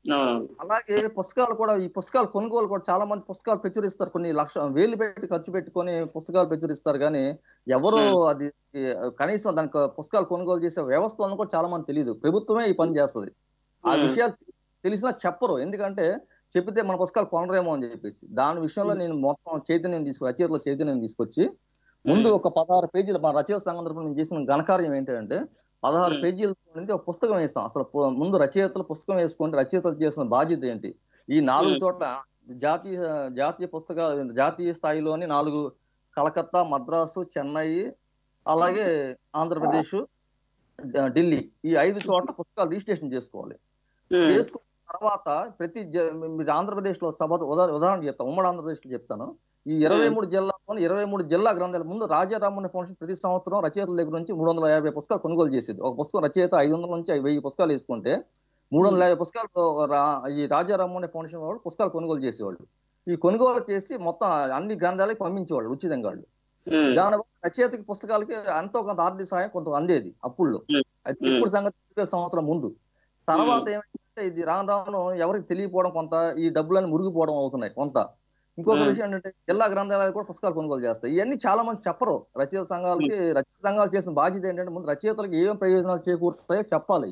అలాగే పుస్తకాలు కూడా ఈ పుస్తకాలు కొనుగోలు కూడా చాలా మంది పుస్తకాలు ప్రచురిస్తారు కొన్ని లక్ష వేలు పెట్టి ఖర్చు పెట్టుకొని పుస్తకాలు ప్రచురిస్తారు కానీ ఎవరు Hmm. అది ఈ, కనీసం దానికి పుస్తకాలు కొనుగోలు చేసే వ్యవస్థ అని కూడా చాలా మంది తెలియదు ప్రభుత్వమే ఈ పని చేస్తుంది ఆ Hmm. విషయాలు తెలిసినా చెప్పరు ఎందుకంటే చెప్తే మన పుస్తకాలు కొనరేమో అని చెప్పేసి దాని విషయంలో నేను మొత్తం చైతన్యం తీసుకు రచయితల చైతన్యం తీసుకొచ్చి ముందు ఒక పదహారు పేజీలు మన రచయిత సంఘం తరపున నేను చేసిన ఘనకార్యం ఏంటంటే పదహారు Hmm. పేజీల నుంచి ఒక పుస్తకం వేస్తాం అసలు పు- ముందు రచయితలు పుస్తకం వేసుకుంటే రచయితలు చేసిన బాధ్యత ఏంటి ఈ నాలుగు Hmm. చోట్ల జాతీయ జాతీయ పుస్తక జాతీయ స్థాయిలోని నాలుగు కలకత్తా మద్రాసు చెన్నై అలాగే ఆంధ్రప్రదేశ్ ఢ- ఢిల్లీ ఈ ఐదు చోట్ల పుస్తకాలు రిజిస్ట్రేషన్ చేసుకోవాలి చేసుకున్న తర్వాత ప్రతి జ- మీరు ఆంధ్రప్రదేశ్ లో సభ ఉదా- ఉదాహరణ చెప్తాను ఉమ్మడి ఆంధ్రప్రదేశ్ లో చెప్తాను ఈ ఇరవై మూడు జిల్లాలో ఇరవై మూడు జిల్లా గ్రంథాల ముందు రాజారామన్ ఫౌండేషన్ ప్రతి సంవత్సరం రచయితల దగ్గర నుంచి మూడు వందల యాభై పుస్తకాలు కొనుగోలు చేసేది ఒక పుస్తకం రచయిత ఐదు వందల నుంచి వెయ్యి పుస్తకాలు వేసుకుంటే మూడు వందల యాభై పుస్తకాలు రా- ఈ రాజారామన్ ఫౌండేషన్ వాళ్ళు పుస్తకాలు కొనుగోలు చేసేవాళ్ళు ఈ కొనుగోలు చేసి మొత్తం అన్ని గ్రంథాలకి పంపించేవాళ్ళు ఉచితంగా వాళ్ళు దానివల్ల రచయితకి పుస్తకాలకి ఎంతో కొంత ఆర్థిక సహాయం కొంత అందేది అప్పుల్లో Hmm. అది ఇప్పుడు సంగతి ఇరవై సంవత్సరం ముందు తర్వాత ఏమంటే ఇది రాను రాను ఎవరికి తెలియకపోవడం కొంత ఈ డబ్బులన్నీ మురిగిపోవడం అవుతున్నాయి కొంత ఇంకొక Hmm. విషయం ఏంటంటే జిల్లా గ్రంథాలయాలు కూడా పుస్తకాలు కొనుగోలు చేస్తాయి ఇవన్నీ చాలా మంది చెప్పరు రచయిత సంఘాలకి రచయిత సంఘాలు చేసిన బాధ్యత ఏంటంటే ముందు రచయితలకు ఏం ప్రయోజనాలు చేకూరుతాయో చెప్పాలి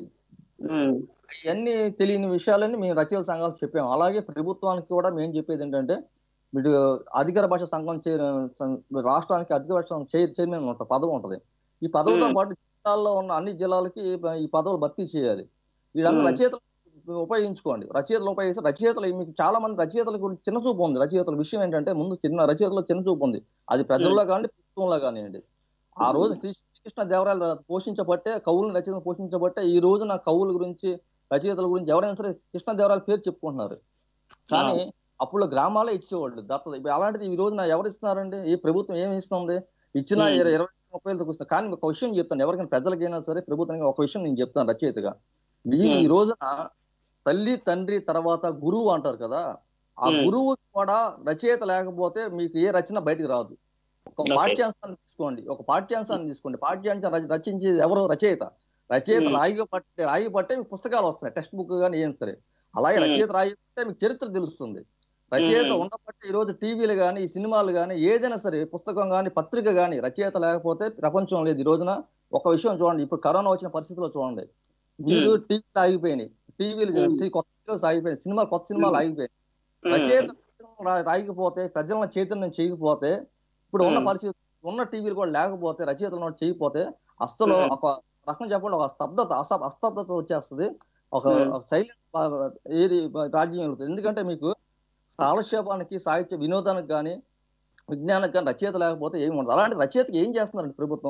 ఇవన్నీ తెలియని విషయాలన్నీ మేము రచయిత సంఘాలు చెప్పాము అలాగే ప్రభుత్వానికి కూడా మేము చెప్పేది ఏంటంటే మీరు అధికార భాష సంఘం చే సం- రాష్ట్రానికి అధికార భాష సంఘం చైర్ చైర్మన్ ఉంటుంది పదవి ఉంటుంది ఈ పదవితో Hmm. పాటు జిల్లాల్లో ఉన్న అన్ని జిల్లాలకి ఈ పదవులు భర్తీ చేయాలి వీళ్ళందరూ Hmm. రచయితలు ఉపయోగించుకోండి రచయితలు ఉపయోగిస్తే రచయితలు మీకు చాలా మంది రచయితల గురించి చిన్న చూపు ఉంది రచయితల విషయం ఏంటంటే ముందు చిన్న రచయితలో చిన్న చూపు ఉంది అది ప్రజల్లో కానీ ప్రభుత్వంలో కానివ్వండి ఆ రోజు శ్రీ శ్రీకృష్ణ దేవరాయలు పోషించబట్టే కవులను రచయితలు పోషించబట్టే ఈ రోజు నా కవుల గురించి రచయితల గురించి ఎవరైనా సరే కృష్ణ దేవరాయల పేరు చెప్పుకుంటున్నారు కానీ అప్పుడు గ్రామాలే ఇచ్చేవాళ్ళు దత్తత ఇప్పుడు అలాంటిది ఈ రోజున ఎవరు ఇస్తున్నారండి ఈ ప్రభుత్వం ఏమి ఇస్తుంది ఇచ్చిన Hmm. ఇరవై ఇరవై ముప్పై వేలు వస్తుంది కానీ ఒక విషయం చెప్తాను ఎవరికైనా ప్రజలకైనా సరే ప్రభుత్వానికి ఒక విషయం నేను చెప్తాను రచయితగా మీ Hmm. ఈ రోజున తల్లి తండ్రి తర్వాత గురువు అంటారు కదా ఆ Hmm. గురువు కూడా రచయిత లేకపోతే మీకు ఏ రచన బయటికి రాదు ఒక Okay. పాఠ్యాంశాన్ని తీసుకోండి ఒక పాఠ్యాంశాన్ని తీసుకోండి పాఠ్యాంశం రచ- రచించేది ఎవరు రచయిత రచయిత Hmm. రాయి పట్టే రాయి పట్టే మీకు పుస్తకాలు వస్తాయి టెక్స్ట్ బుక్ కానీ ఏం సరే అలాగే Hmm. రచయిత రాయి పట్టే మీకు చరిత్ర తెలుస్తుంది రచయిత Hmm. ఉండబట్టి ఈ రోజు టీవీలు కానీ ఈ సినిమాలు కానీ ఏదైనా సరే పుస్తకం కానీ పత్రిక కానీ రచయిత లేకపోతే ప్రపంచం లేదు ఈ రోజున ఒక విషయం చూడండి ఇప్పుడు కరోనా వచ్చిన పరిస్థితిలో చూడండి మీరు టీవీలు ఆగిపోయినాయి టీవీలు Hmm. కొత్త videos ఆగిపోయినాయి సినిమా కొత్త సినిమాలు Hmm. ఆగిపోయినాయి రచయిత రా- రాయకపోతే ప్రజలను చైతన్యం చేయకపోతే ఇప్పుడు ఉన్న Hmm. పరిస్థితి ఉన్న టీవీలు కూడా లేకపోతే రచయితలు చేయకపోతే అస్సలు Hmm. ఒక రకం చెప్పండి ఒక స్తబ్దత అస- అస్తబ్దత వచ్చేస్తుంది ఒక Hmm. సైలెంట్ ఏది రాజ్యం వెళ్తుంది ఎందుకంటే మీకు కాలక్షేపానికి సాహిత్య వినోదానికి కానీ విజ్ఞానానికి కానీ రచయిత లేకపోతే ఏమి ఉండదు అలాంటి రచయితకి ఏం చేస్తున్నారండి ప్రభుత్వం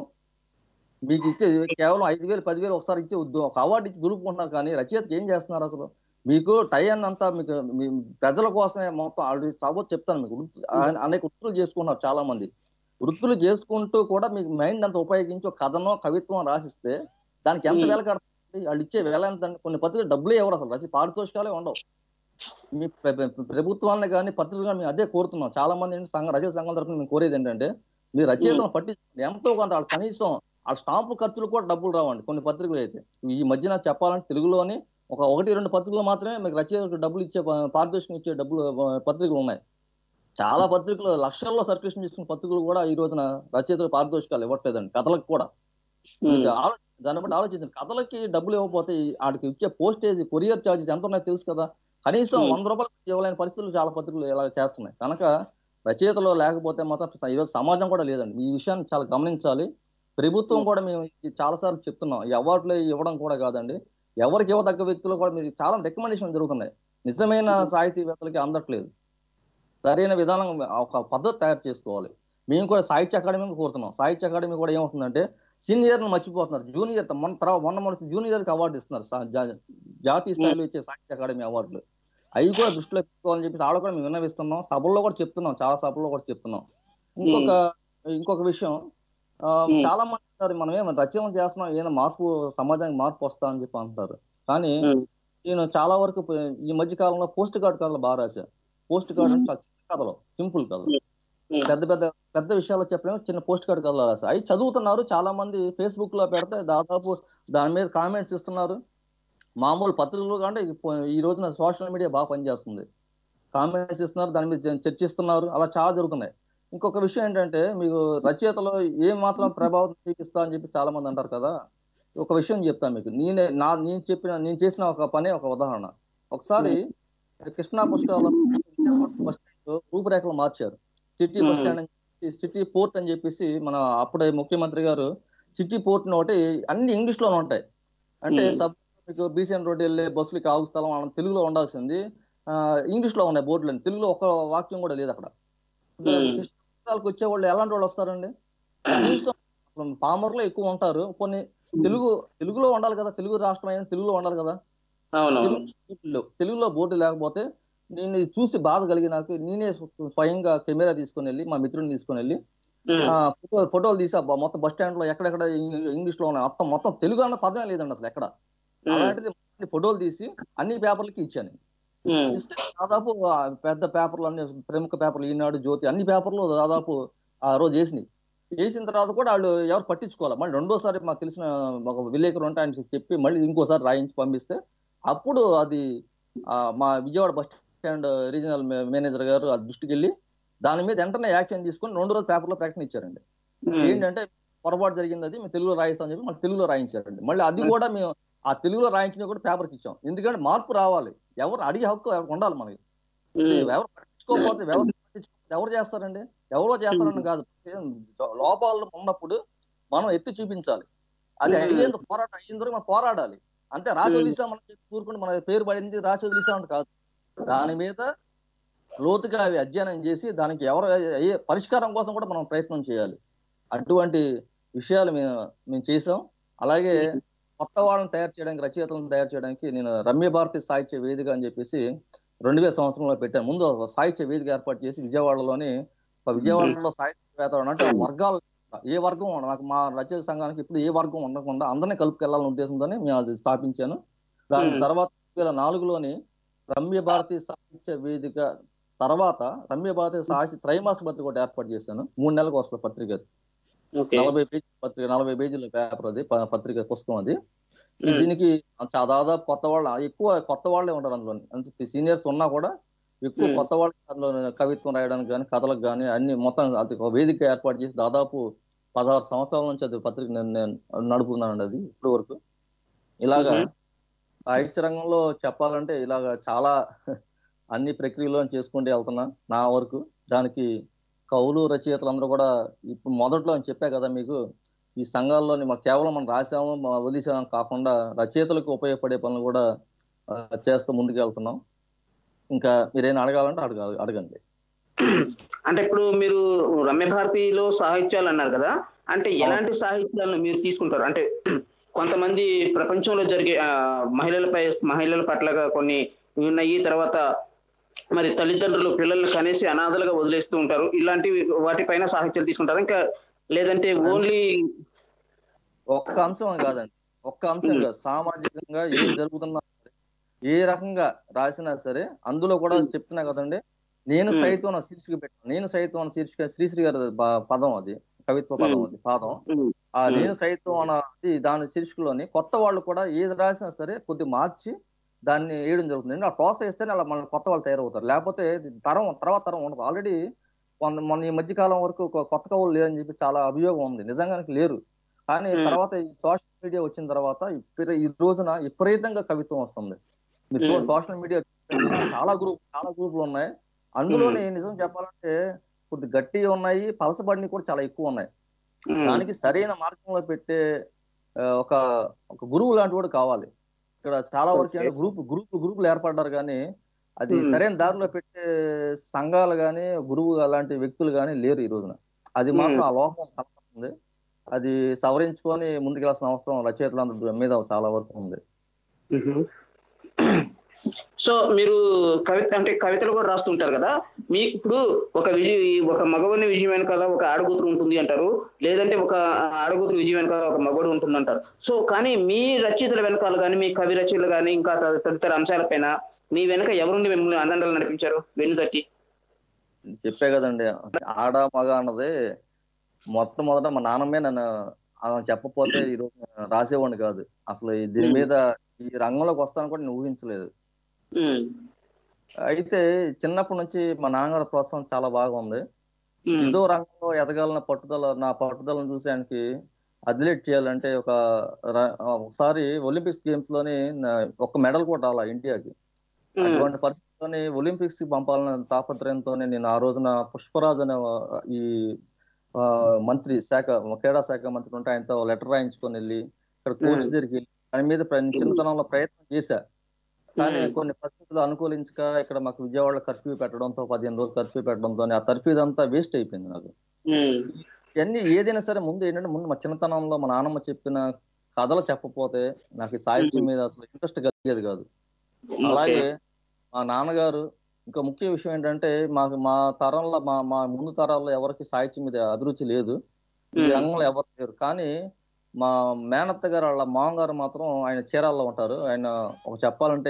మీకు ఇచ్చే కేవలం ఐదు వేలు పదివేలు ఒకసారి ఇచ్చే ఉద్యోగం ఒక అవార్డు ఇచ్చి దులుపుకుంటున్నారు కానీ రచయితకి ఏం చేస్తున్నారు అసలు మీకు టైం అంతా మీకు మీ ప్రజల కోసమే మొత్తం ఆల్రెడీ చదవచ్చు చెప్తాను మీకు వృత్తి- అనే- అనేక వృత్తులు చేసుకున్నారు చాలా మంది వృత్తులు చేసుకుంటూ కూడా మీకు మైండ్ అంతా ఉపయోగించి ఒక కథనో కవిత్వం రాసిస్తే దానికి ఎంత Hmm. వేల కడుతుంది వాళ్ళు ఇచ్చే వేల ఎంత అండి? కొన్ని పత్రికలు డబ్బులే ఎవరు అసలు రచయి పారితోషికాలే ఉండవు మీ ప్ర- ప్ర- ప్రభుత్వాన్ని కానీ పత్రికలు కానీ మేము అదే కోరుతున్నాం చాలా మంది ఏంటి సంఘ రచయిత సంఘం తరఫున మేము కోరేది ఏంటంటే మీరు రచయితలను పట్టించుకోండి ఎంతో కొంత వాళ్ళు కనీసం ఆ స్టాంపు ఖర్చులు కూడా డబ్బులు రావండి కొన్ని పత్రికలు అయితే ఈ మధ్యన చెప్పాలంటే తెలుగులోని ఒక ఒకటి రెండు పత్రికలు మాత్రమే మీకు రచయితలకు డబ్బులు ఇచ్చే ప- పారితోషికం ఇచ్చే డబ్బులు ఆ, పత్రికలు ఉన్నాయి చాలా పత్రికలు లక్షల్లో సర్క్యులేషన్ చేసుకున్న పత్రికలు కూడా ఈ రోజున రచయితలు పారితోషికాలు ఇవ్వట్లేదండి కథలకు కూడా ఇది ఆలో- దాన్ని బట్టి ఆలోచించండి కథలకి డబ్బులు ఇవ్వకపోతే ఈ- వాడికి ఇచ్చే పోస్టేజ్ కొరియర్ ఛార్జెస్ ఎంత ఉన్నాయో తెలుసు కదా కనీసం Hmm. వంద రూపాయలు ఇవ్వలేని పరిస్థితులు చాలా పత్రికలు ఇలా చేస్తున్నాయి కనుక రచయితలు లేకపోతే మాత్రం ఈరోజు సమాజం కూడా లేదండి ఈ విషయాన్ని చాలా గమనించాలి ప్రభుత్వం కూడా మేము ఇది చాలా సార్లు చెప్తున్నాం ఈ అవార్డులు ఇవ్వడం కూడా కాదండి ఎవరికి ఇవ్వదగ్గ వ్యక్తులు కూడా మీరు చాలా రికమెండేషన్ జరుగుతున్నాయి నిజమైన సాహితీవేత్తలకి అందట్లేదు సరైన విధానం ఒక పద్ధతి తయారు చేసుకోవాలి మేము కూడా సాహిత్య అకాడమీ కోరుతున్నాం సాహిత్య అకాడమీ కూడా ఏమవుతుందంటే సీనియర్ మర్చిపోతున్నారు జూనియర్ మొన్న తర్వాత మొన్న మొన్న జూనియర్ కి అవార్డు ఇస్తున్నారు సా- జా- జాతీయ స్థాయిలో ఇచ్చే సాహిత్య అకాడమీ అవార్డులు అవి కూడా దృష్టిలో పెట్టుకోవాలని చెప్పి వాళ్ళు కూడా మేము విన్నవిస్తున్నాం సభల్లో కూడా చెప్తున్నాం చాలా సభల్లో కూడా చెప్తున్నాం ఇంకొక ఇంకొక విషయం ఆ, Hmm. చాలా మంది అంటారు మనం ఏం రచన చేస్తున్నాం ఏదైనా మార్పు సమాజానికి మార్పు వస్తా అని చెప్పి అంటారు కానీ నేను చాలా వరకు ప- ఈ మధ్య కాలంలో పోస్ట్ కార్డ్ కథలు బాగా రాశా పోస్ట్ కార్డ్ అంటే చాలా చిన్న కథలు సింపుల్ కథలు పెద్ద పెద్ద పెద్ద విషయాలు చెప్పలేము చిన్న పోస్ట్ కార్డ్ కథలు రాశా అవి చదువుతున్నారు చాలా మంది ఫేస్బుక్ లో పెడితే దాదాపు దాని మీద కామెంట్స్ ఇస్తున్నారు మామూలు పత్రికలు కంటే ఈ- ఈ రోజున సోషల్ మీడియా బాగా పనిచేస్తుంది కామెంట్స్ ఇస్తున్నారు దాని మీద చ- చర్చిస్తున్నారు అలా చాలా జరుగుతున్నాయి ఇంకొక విషయం ఏంటంటే మీకు రచయితలో ఏం మాత్రం ప్రభావం చూపిస్తా అని చెప్పి చాలా మంది అంటారు కదా ఒక విషయం చెప్తాను మీకు నేనే నా నేను చెప్పిన నేను చేసిన ఒక పనే ఒక ఉదాహరణ ఒకసారి కృష్ణా పుష్కరాల బస్ స్టాండ్ రూపురేఖలు మార్చారు సిటీ బస్ స్టాండ్ అని చెప్పి సిటీ పోర్ట్ అని చెప్పేసి మన అప్పుడే ముఖ్యమంత్రి గారు సిటీ పోర్ట్ ఒకటి అన్ని ఇంగ్లీష్ లోనే ఉంటాయి అంటే Hmm. సబ్ మీకు బీసీఎన్ రోడ్ వెళ్ళే బస్సులకి ఆగు స్థలం మనం తెలుగులో ఉండాల్సింది ఆ, ఇంగ్లీష్ లో ఉన్నాయి బోర్డులు తెలుగులో ఒక వాక్యం కూడా లేదు అక్కడ Hmm. కృష్ణాలకు వచ్చే వాళ్ళు ఎలాంటి వాళ్ళు వస్తారండి కనీసం అసలు పామర్లో ఎక్కువ ఉంటారు కొన్ని తెలుగు తెలుగులో ఉండాలి కదా తెలుగు రాష్ట్రం అయినా తెలుగులో ఉండాలి కదా అవునవును తెలుగులో తెలుగులో బోర్డు లేకపోతే నేను ఇది చూసి బాధ కలిగి నాకు నేనే స్వ- స్వయంగా కెమెరా తీసుకొని వెళ్ళి మా మిత్రుడిని తీసుకొని వెళ్ళి ఆ, ఫోటో ఫోటోలు తీసి అబ్బా మొత్తం బస్ స్టాండ్ లో ఎక్కడెక్కడ ఇంగ్- ఇంగ్లీష్ లో ఉన్నాయి మొత్తం మొత్తం తెలుగు అన్న పదమే లేదండి అసలు ఎక్కడ అలాంటిది మొత్తం ఫోటోలు తీసి అన్ని పేపర్లకి ఇచ్చాను ఇస్తే దాదాపు ఆ పెద్ద పేపర్లు అన్ని ప్రముఖ పేపర్లు ఈనాడు జ్యోతి అన్ని పేపర్లు దాదాపు ఆ రోజు వేసినాయి వేసిన తర్వాత కూడా వాళ్ళు ఎవరు పట్టించుకోవాలి మళ్ళీ రెండోసారి మాకు తెలిసిన ఒక విలేకరు ఉంటే ఆయన చెప్పి మళ్ళీ ఇంకోసారి రాయించి పంపిస్తే అప్పుడు అది ఆ, మా Vijayawada bus stand regional manager గారు ఆ దృష్టికి వెళ్ళి దాని మీద వెంటనే యాక్షన్ తీసుకొని రెండు రోజులు పేపర్లో ప్రకటన ఇచ్చారండి ఏంటంటే పొరపాటు జరిగింది అది మేము తెలుగులో రాయిస్తామని చెప్పి మళ్ళీ తెలుగులో రాయించారండి మళ్ళీ అది కూడా మేము ఆ తెలుగులో రాయించిన కూడా పేపర్కి ఇచ్చాం ఎందుకంటే మార్పు రావాలి ఎవరు అడిగే హక్కు ఎవరికి ఉండాలి మనకి ఎవరు పట్టించుకోకపోతే వ్యవస్థ పట్టించుకోకపోతే ఎవరు చేస్తారండి ఎవరో చేస్తారని కాదు లోపాలు ఉన్నప్పుడు మనం ఎత్తి చూపించాలి అది Hmm. అయ్యేందుకు పోరాటం అయ్యేందుకు మనం పోరాడాలి అంతే రాసి Hmm. వదిలిస్తాం మనం చెప్పి కూరుకుంటే మన పేరు పడింది రాసి వదిలిస్తామని కాదు దాని మీద లోతుగా అవి అధ్యయనం చేసి దానికి ఎవరు అయ్యే పరిష్కారం కోసం కూడా మనం ప్రయత్నం చేయాలి అటువంటి విషయాలు మేము మేము చేసాం అలాగే కొత్త వాళ్ళని తయారు చేయడానికి రచయితలను తయారు చేయడానికి నేను రమ్య భారతి సాహిత్య వేదిక అని చెప్పేసి రెండు వేల సంవత్సరంలో పెట్టాను ముందు ఒక సాహిత్య వేదిక ఏర్పాటు చేసి విజయవాడలోని ఒక విజయవాడలో సాహిత్యవేత్తలు అంటే వర్గాలు ఏ వర్గం ఉండదు. నాకు మా రచయిత సంఘానికి ఇప్పుడు ఏ వర్గం ఉండకుండా అందరినీ కలుపుకెళ్లాలనే ఉద్దేశంతోనే మేము అది స్థాపించాను దాని Hmm. తర్వాత రెండు వేల నాలుగులోని రమ్య భారతి సాహిత్య వేదిక తర్వాత రమ్య భారతి సాహిత్య త్రైమాస పత్రిక ఒకటి ఏర్పాటు చేశాను మూడు నెలలకు వస్తుంది పత్రిక అది. ఓకే నలభై పేజీ పత్రిక నలభై పేజీల పేపర్ అది ప- పత్రిక పుస్తకం అది Hmm. దీనికి చా- దాదాపు కొత్త వాళ్ళు ఎక్కువ కొత్త వాళ్ళే ఉంటారు అందులో అంటే సీనియర్స్ ఉన్నా కూడా ఎక్కువ Hmm. కొత్త వాళ్ళు అందులో కవిత్వం రాయడానికి కానీ కథలకు కానీ అన్ని మొత్తం అది ఒక వేదిక ఏర్పాటు చేసి దాదాపు పదహారు సంవత్సరాల నుంచి అది పత్రిక నేను నేను నడుపుతున్నానండి అది ఇప్పటి వరకు ఇలాగా Mhm. సాహిత్య రంగంలో చెప్పాలంటే ఇలాగా చాలా అన్ని ప్రక్రియలో చేసుకుంటూ వెళ్తున్నా నా వరకు దానికి కవులు రచయితలు అందరూ కూడా ఇప్పుడు మొదట్లో అని చెప్పా కదా మీకు ఈ సంఘాల్లోని మా కేవలం మనం రాసాము మా వదిలేసాము కాకుండా రచయితలకు ఉపయోగపడే పనులు కూడా ఆ, చేస్తూ ముందుకు వెళ్తున్నాం ఇంకా మీరేం అడగాలంటే అడగ అడగండి అంటే ఇప్పుడు మీరు రమ్య భారతిలో సాహిత్యాలు అన్నారు కదా అంటే ఎలాంటి సాహిత్యాలను మీరు తీసుకుంటారు అంటే కొంతమంది ప్రపంచంలో జరిగే ఆ, మహిళలపై మహిళల పట్లగా కొన్ని ఉన్నాయి తర్వాత మరి తల్లిదండ్రులు పిల్లల్ని కనేసి అనాథలుగా వదిలేస్తూ ఉంటారు ఇలాంటి వాటిపైన సాహిత్యాలు తీసుకుంటారు ఇంకా లేదంటే ఓన్లీ ఒక్క అంశం అని కాదండి ఒక్క అంశం కాదు సామాజికంగా ఏం జరుగుతున్నా సరే, ఏ రకంగా రాసినా సరే అందులో కూడా చెప్తున్నా కదండి నేను Hmm. సైతం నా శీర్షిక పెట్టాను నేను సైతం అన్న శీర్షిక శ్రీశ్రీ గారి ప- పదం అది కవిత్వ పదం అది పాదం ఆ Hmm. నేను సైతం అన్నది దాని శీర్షికలోని కొత్త వాళ్ళు కూడా ఏది రాసినా సరే కొద్ది మార్చి దాన్ని వేయడం జరుగుతుంది ఆ ప్రోత్సహిస్తేనే అలా మన కొత్త వాళ్ళు తయారవుతారు లేకపోతే ఇది తరం తర్వాత తరం ఉండదు ఆల్రెడీ మొన్న మొన్న ఈ మధ్య కాలం వరకు ఒక కొత్త కవులు లేరని చెప్పి చాలా అభియోగం ఉంది నిజంగానికి లేరు కానీ Hmm. తర్వాత ఈ సోషల్ మీడియా వచ్చిన తర్వాత ఇప్పటి- ఈ రోజున విపరీతంగా కవిత్వం వస్తుంది మీరు చూడండి Hmm. సోషల్ మీడియా చాలా గ్రూప్ చాలా గ్రూపులు ఉన్నాయి అందులోని నిజం చెప్పాలంటే కొద్ది గట్టిగా ఉన్నాయి పలసబడినవి కూడా చాలా ఎక్కువ ఉన్నాయి దానికి సరైన మార్గంలో పెట్టే ఆ, ఒక ఒక గురువు లాంటి కూడా కావాలి ఇక్కడ చాలా వరకు Okay. ఏంటంటే గ్రూప్ గ్రూప్ గ్రూపులు ఏర్పడ్డారు కానీ అది Hmm. సరైన దారిలో పెట్టే సంఘాలు కానీ గురువు అలాంటి వ్యక్తులు కానీ లేరు ఈ రోజున అది మాత్రం ఆ లోపం కనపడుతుంది అది సవరించుకొని ముందుకెళ్ళాల్సిన అవసరం రచయితల మీద చాలా వరకు ఉంది సో మీరు కవిత అంటే కవితలు కూడా రాస్తుంటారు కదా మీకు ఇప్పుడు ఒక విజయ ఒక మగవాని విజయం వెనకాల ఒక ఆడగూతురు ఉంటుంది అంటారు లేదంటే ఒక ఆడగూతురు విజయం వెనకాల ఒక మగవాడు ఉంటుంది అంటారు సో కానీ మీ రచయితల వెనకాల కానీ మీ కవి రచయితలు కానీ ఇంకా త- తదితర అంశాలపైన మీ వెనక ఎవరుండి మిమ్మల్ని అందండలు నడిపించారు వెన్ను తట్టి చెప్పే కదండి ఆడ మగ అన్నది మొట్టమొదట మా నాన్నమ్మే నన్ను అలా చెప్పపోతే ఈ రోజు నేను రాసేవాడిని కాదు అసలు ఈ దీని Hmm. మీద ఈ రంగంలోకి వస్తాను కూడా నేను ఊహించలేదు ఉమ్, అయితే చిన్నప్పటి నుంచి మా నాన్నగారి ప్రోత్సాహం చాలా బాగా ఉంది ఉమ్, ఏదో రంగంలో ఎదగాలన్న పట్టుదల నా పట్టుదలను చూసి ఆయనకి అథ్లెట్ చేయాలంటే ఒక ర- ఒకసారి ఒలింపిక్స్ గేమ్స్ లోని నా- ఒక మెడల్ కూడా రాలా ఇండియాకి ఉమ్, అటువంటి పరిస్థితుల్లోని ఒలింపిక్స్ కి పంపాలన్న తాపత్రయంతోనే నేను ఆ రోజున పుష్పరాజ్ అనే ఆ, ఈ ఆ, మంత్రి శాఖ క్రీడా శాఖ మంత్రి ఉంటే ఆయనతో లెటర్ రాయించుకొని వెళ్ళి ఇక్కడ కోచ్ Hmm. దగ్గరికి వెళ్ళి దాని మీద ప్ర- చిన్నతనంలో ప్రయత్నం చేశా కానీ ఉమ్, కొన్ని పరిస్థితులు అనుకూలించక ఇక్కడ మాకు విజయవాడలో కర్ఫ్యూ పెట్టడంతో పదిహేను రోజులు కర్ఫ్యూ పెట్టడంతో ఆ కర్ఫ్యూ అంతా వేస్ట్ అయిపోయింది నాకు ఉమ్, ఇవన్నీ ఏదైనా సరే ముందు ఏంటంటే ముందు మా చిన్నతనంలో మా నాన్నమ్మ చెప్పిన కథలు చెప్పపోతే నాకు ఈ సాహిత్యం మీద అసలు ఇంట్రెస్ట్ కలిగేది కాదు అలాగే మా నాన్నగారు ఇంకా ముఖ్య విషయం ఏంటంటే మాకు మా తరంలో మా మా ముందు తరాల్లో ఎవరికి సాహిత్యం మీద అభిరుచి లేదు ఈ ఉమ్, రంగంలో ఎవరు లేరు కానీ మా మేనత్త గారు వాళ్ళ మామగారు మాత్రం ఆయన చీరాల్లో ఉంటారు ఆయన ఒక చెప్పాలంటే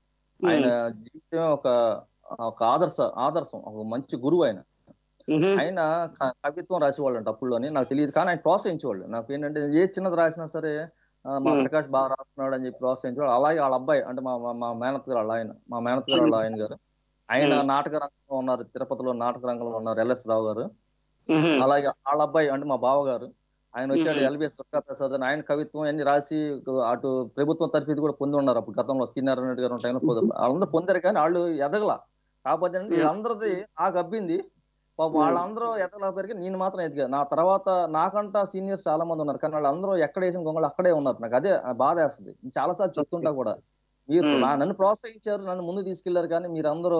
ఆయన జీవితం ఒక ఒక ఆదర్శ ఆదర్శం ఒక మంచి గురువు ఆయన ఉమ్, ఆయన క- కవిత్వం రాసేవాళ్ళు అంట అప్పుల్లోని నాకు తెలియదు కానీ ఆయన ప్రోత్సహించేవాళ్ళు నాకు ఏంటంటే ఏ చిన్నది రాసినా సరే ఆ, మా Hmm. ప్రకాష్ బాగా రాస్తున్నాడు అని చెప్పి ప్రోత్సహించేవాడు అలాగే వాళ్ళ అబ్బాయి అంటే మా మా- మా మేనత్ గారు వాళ్ళ ఆయన మా మేనత్ గారు వాళ్ళ ఆయన గారు ఆయన Hmm. నాటక రంగంలో ఉన్నారు తిరుపతిలో నాటక రంగంలో ఉన్నారు ఎల్ఎస్ రావు గారు ఉమ్, అలాగే వాళ్ళ అబ్బాయి అంటే మా బావ గారు ఆయన వచ్చాడు Mhm. ఎల్బిఎస్ దుర్గా ప్రసాద్ అని ఆయన కవిత్వం అన్ని రాసి అటు ప్రభుత్వం తరఫు కూడా పొంది ఉన్నారు అప్పుడు గతంలో సీనియర్ రెడ్డి గారు టైంలో పొందారు వాళ్ళందరూ పొందారు కానీ వాళ్ళు ఎదగల కాకపోతే అంటే Hmm. వీళ్ళందరిది నాకు అబ్బింది పాపం Hmm. వాళ్ళందరూ ఎదగలేకపోయారు నేను మాత్రం ఎదిగా నా తర్వాత నాకంటా సీనియర్స్ చాలా మంది ఉన్నారు కానీ వాళ్ళందరూ ఎక్కడ వేసిన గొంగళి అక్కడే ఉన్నారు నాకు అదే బాధ వేస్తుంది నేను చాలాసార్లు చెప్తుంటా కూడా మీరు Hmm. నా- నన్ను ప్రోత్సహించారు నన్ను ముందు తీసుకెళ్లారు కానీ మీరు అందరూ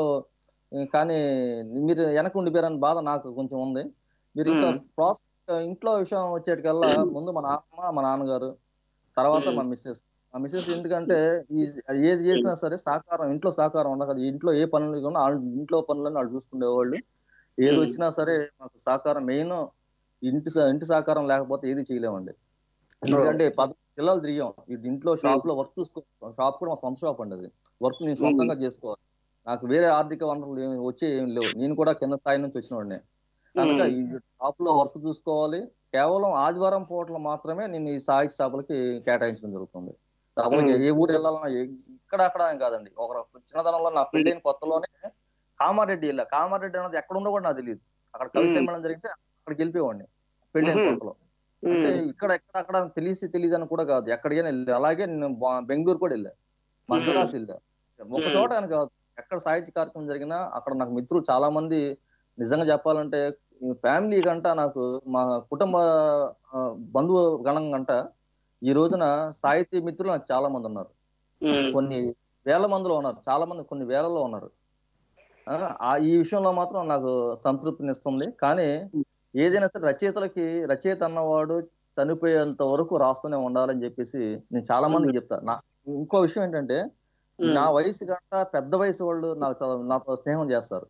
కానీ మీరు వెనక ఉండిపోయారని బాధ నాకు కొంచెం ఉంది మీరు ఇంకా Hmm. ప్రోత్స ఇంట్లో విషయం వచ్చేటికల్లా ముందు మా నాన్నమ్మ మా నాన్నగారు తర్వాత మా మిస్సెస్ మా మిస్సెస్ ఎందుకంటే ఈ ఏది చేసినా సరే సహకారం ఇంట్లో సహకారం ఉండదు ఇంట్లో ఏ పనులు ఉన్నా వాళ్ళు ఇంట్లో పనులను వాళ్ళు చూసుకునేవాళ్ళు ఏది Hmm. వచ్చినా సరే మాకు సహకారం మెయిన్ ఇంటి స- ఇంటి సహకారం లేకపోతే ఏది చేయలేమండి ఎందుకంటే పదకొండు జిల్లాలు తిరిగాం ఇది ఇంట్లో షాప్ లో వర్క్ చూసుకో షాప్ కూడా మా సొంత షాప్ అండి అది వర్క్ నేను సొంతంగా చేసుకోవాలి నాకు వేరే ఆర్థిక వనరులు ఏమి వచ్చే ఏం లేవు నేను కూడా కింద స్థాయి నుంచి వచ్చిన వాడిని కనుక ఈ షాప్ లో వర్క్ చూసుకోవాలి కేవలం ఆదివారం పూటలు మాత్రమే నేను ఈ సాహిత్య సభలకి కేటాయించడం జరుగుతుంది సభలకి ఏ ఊరు వెళ్ళాలన్నా ఏ- ఇక్కడ అక్కడ అని కాదండి ఒక చిన్నతనంలో నా పెళ్ళైన కొత్తలోనే కామారెడ్డి వెళ్ళా కామారెడ్డి అనేది ఎక్కడ ఉందో కూడా నాకు తెలియదు అక్కడ కవి మ్మ్. సమ్మేళనం జరిగితే అక్కడికి వెళ్ళిపోయేవాడిని పెళ్ళైన మ్మ్. కొత్తలో అంటే ఇక్కడ ఎక్కడ అక్కడ తెలిసి తెలియదు అని కూడా కాదు ఎక్కడికైనా వెళ్ళి అలాగే నేను బా- బెంగళూరు కూడా వెళ్ళా మద్రాసు వెళ్ళా ఒక మ్మ్. చోట అని కాదు ఎక్కడ సాహిత్య కార్యక్రమం జరిగినా అక్కడ నాకు మిత్రులు చాలా మంది నిజంగా చెప్పాలంటే ఫ్యామిలీ గంట నాకు మా కుటుంబ ఆ, బంధువు గణం గంట ఈ రోజున సాహితీ మిత్రులు నాకు చాలా మంది ఉన్నారు కొన్ని వేల మందిలో ఉన్నారు చాలా మంది కొన్ని వేలలో ఉన్నారు ఆ, ఆ ఈ విషయంలో మాత్రం నాకు సంతృప్తినిస్తుంది కానీ ఏదైనా సరే రచయితలకి రచయిత అన్నవాడు చనిపోయేంత వరకు రాస్తూనే ఉండాలని చెప్పేసి నేను చాలా మందికి చెప్తా నా ఇంకో విషయం ఏంటంటే నా వయసు గంట పెద్ద వయసు వాళ్ళు నాకు చాలా- నాతో స్నేహం చేస్తారు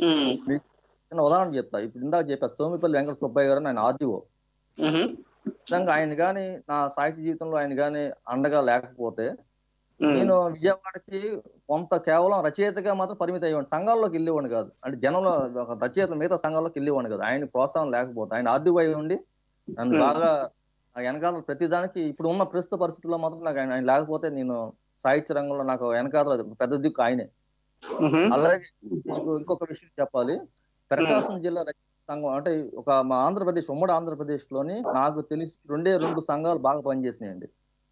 నేను ఉదాహరణ చెప్తా ఇప్పుడు ఇందాక చెప్పా సోమిపల్లి వెంకట సుబ్బయ్య గారు ఆయన ఆర్టీఓ నిజంగా ఆయన గాని నా సాహిత్య జీవితంలో ఆయన గాని అండగా లేకపోతే నేను విజయవాడకి కొంత కేవలం రచయితగా మాత్రం పరిమితి అయ్యేవాడిని సంఘాల్లోకి వెళ్ళేవాడిని కాదు అంటే జనంలో ఒక రచయిత మిగతా సంఘాల్లోకి వెళ్ళేవాడిని కాదు ఆయన ప్రోత్సాహం లేకపోతే ఆయన ఆర్డీవై ఉండి నన్ను Hmm. బాగా ఆ వెనకాల ప్రతిదానికి ఇప్పుడు ఉన్న ప్రస్తుత పరిస్థితుల్లో మాత్రం నాకు ఆయన ఆయన లేకపోతే నేను సాహిత్య రంగంలో నాకు వెనకాల పెద్ద దిక్కు ఆయనే అలాగే మీకు ఇంకొక విషయం చెప్పాలి ప్రకాశం జిల్లా రచయిత సంఘం అంటే ఒక మా ఆంధ్రప్రదేశ్ ఉమ్మడి ఆంధ్రప్రదేశ్ లోని నాకు తెలిసి రెండే రెండు సంఘాలు బాగా పనిచేసినాయండి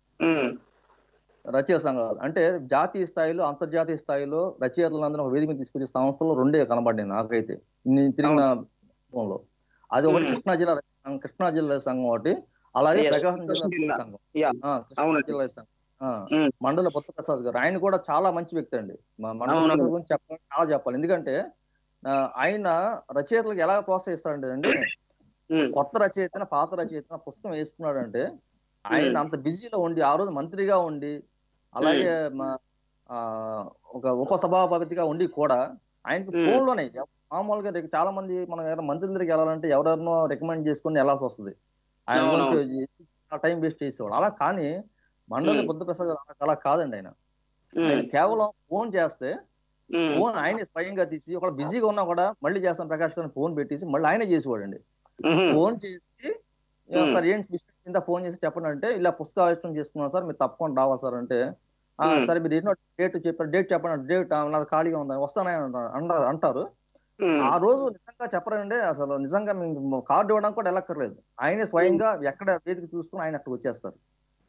రచయిత సంఘాలు అంటే జాతీయ స్థాయిలో అంతర్జాతీయ స్థాయిలో రచయితలందరూ ఒక వేదిక మీద తీసుకొచ్చే సంస్థలు రెండే కనబడ్డాయి నాకైతే నేను తిరిగిన అనుభవంలో అది ఒకటి మ్మ్. కృష్ణా జిల్లా రచయిత సంఘం, కృష్ణా జిల్లా సంఘం ఒకటి అలాగే Yes, ప్రకాశం జిల్లా కృష్ణా జిల్లా. రచయిత సంఘం Yeah. ఆ, కృష్ణా అవునండి. జిల్లా సంఘం ఆ, మ్మ్. మండల బొత్త ప్రసాద్ గారు ఆయన కూడా చాలా మంచి వ్యక్తి అండి మా మండల అవునండి. ప్రసాద్ గురించి చెప్పాలి చాలా చెప్పాలి ఎందుకంటే ఆ, ఆయన రచయితలకు ఎలా ప్రోత్సహిస్తాడంటే అండి కొత్త రచయితన పాత రచయితన పుస్తకం వేసుకున్నాడంటే ఆయన మ్మ్. అంత బిజీలో ఉండి ఆ రోజు మంత్రిగా ఉండి అలాగే మా ఆ, ఒక ఉప సభాపతిగా ఉండి కూడా ఆయనకి మ్మ్. ఫోన్ లోనే ఎవ- మామూలుగా రేపు చాలా మంది మనం ఎవరైనా మంత్రి దగ్గరికి వెళ్ళాలంటే ఎవరెవరినో రికమెండ్ చేసుకుని వెళ్ళాల్సి వస్తుంది ఆయన అవునవును. గురించి టైం వేస్ట్ చేసేవాడు అలా కానీ మండలి మ్మ్. బుద్ధప్రసాద్ గారు అలా కాదండి ఆయన ఆయన కేవలం ఫోన్ చేస్తే ఫోన్ ఆయన స్వయంగా తీసి ఒక బిజీగా ఉన్నా కూడా మళ్ళీ చేస్తాను ప్రకాష్ గారిని ఫోన్ పెట్టేసి మళ్ళీ ఆయన చేసేవాడండి ఫోన్ చేసి "ఏ, మ్మ్. సార్ ఏంటి విషయం కింద ఫోన్ చేసి చెప్పండి అంటే ఇలా పుస్తకావిష్టం చేసుకున్నాం సార్ మీరు తప్పకుండా రావాలి సార్ అంటే "ఆ, మ్మ్. సరే మీరు ఎన్నో డేట్ చెప్పారు డేట్ చెప్పండి డేట్ నాది ఖాళీగా ఉందని వస్తానని అంటారు- అంటారు అంటారు ఆ రోజు నిజంగా చెప్పరండి అసలు నిజంగా మేము కార్డు ఇవ్వడానికి కూడా వెళ్ళక్కర్లేదు ఆయనే స్వయంగా ఎక్కడ వేదిక చూసుకుని ఆయన అక్కడికి వచ్చేస్తారు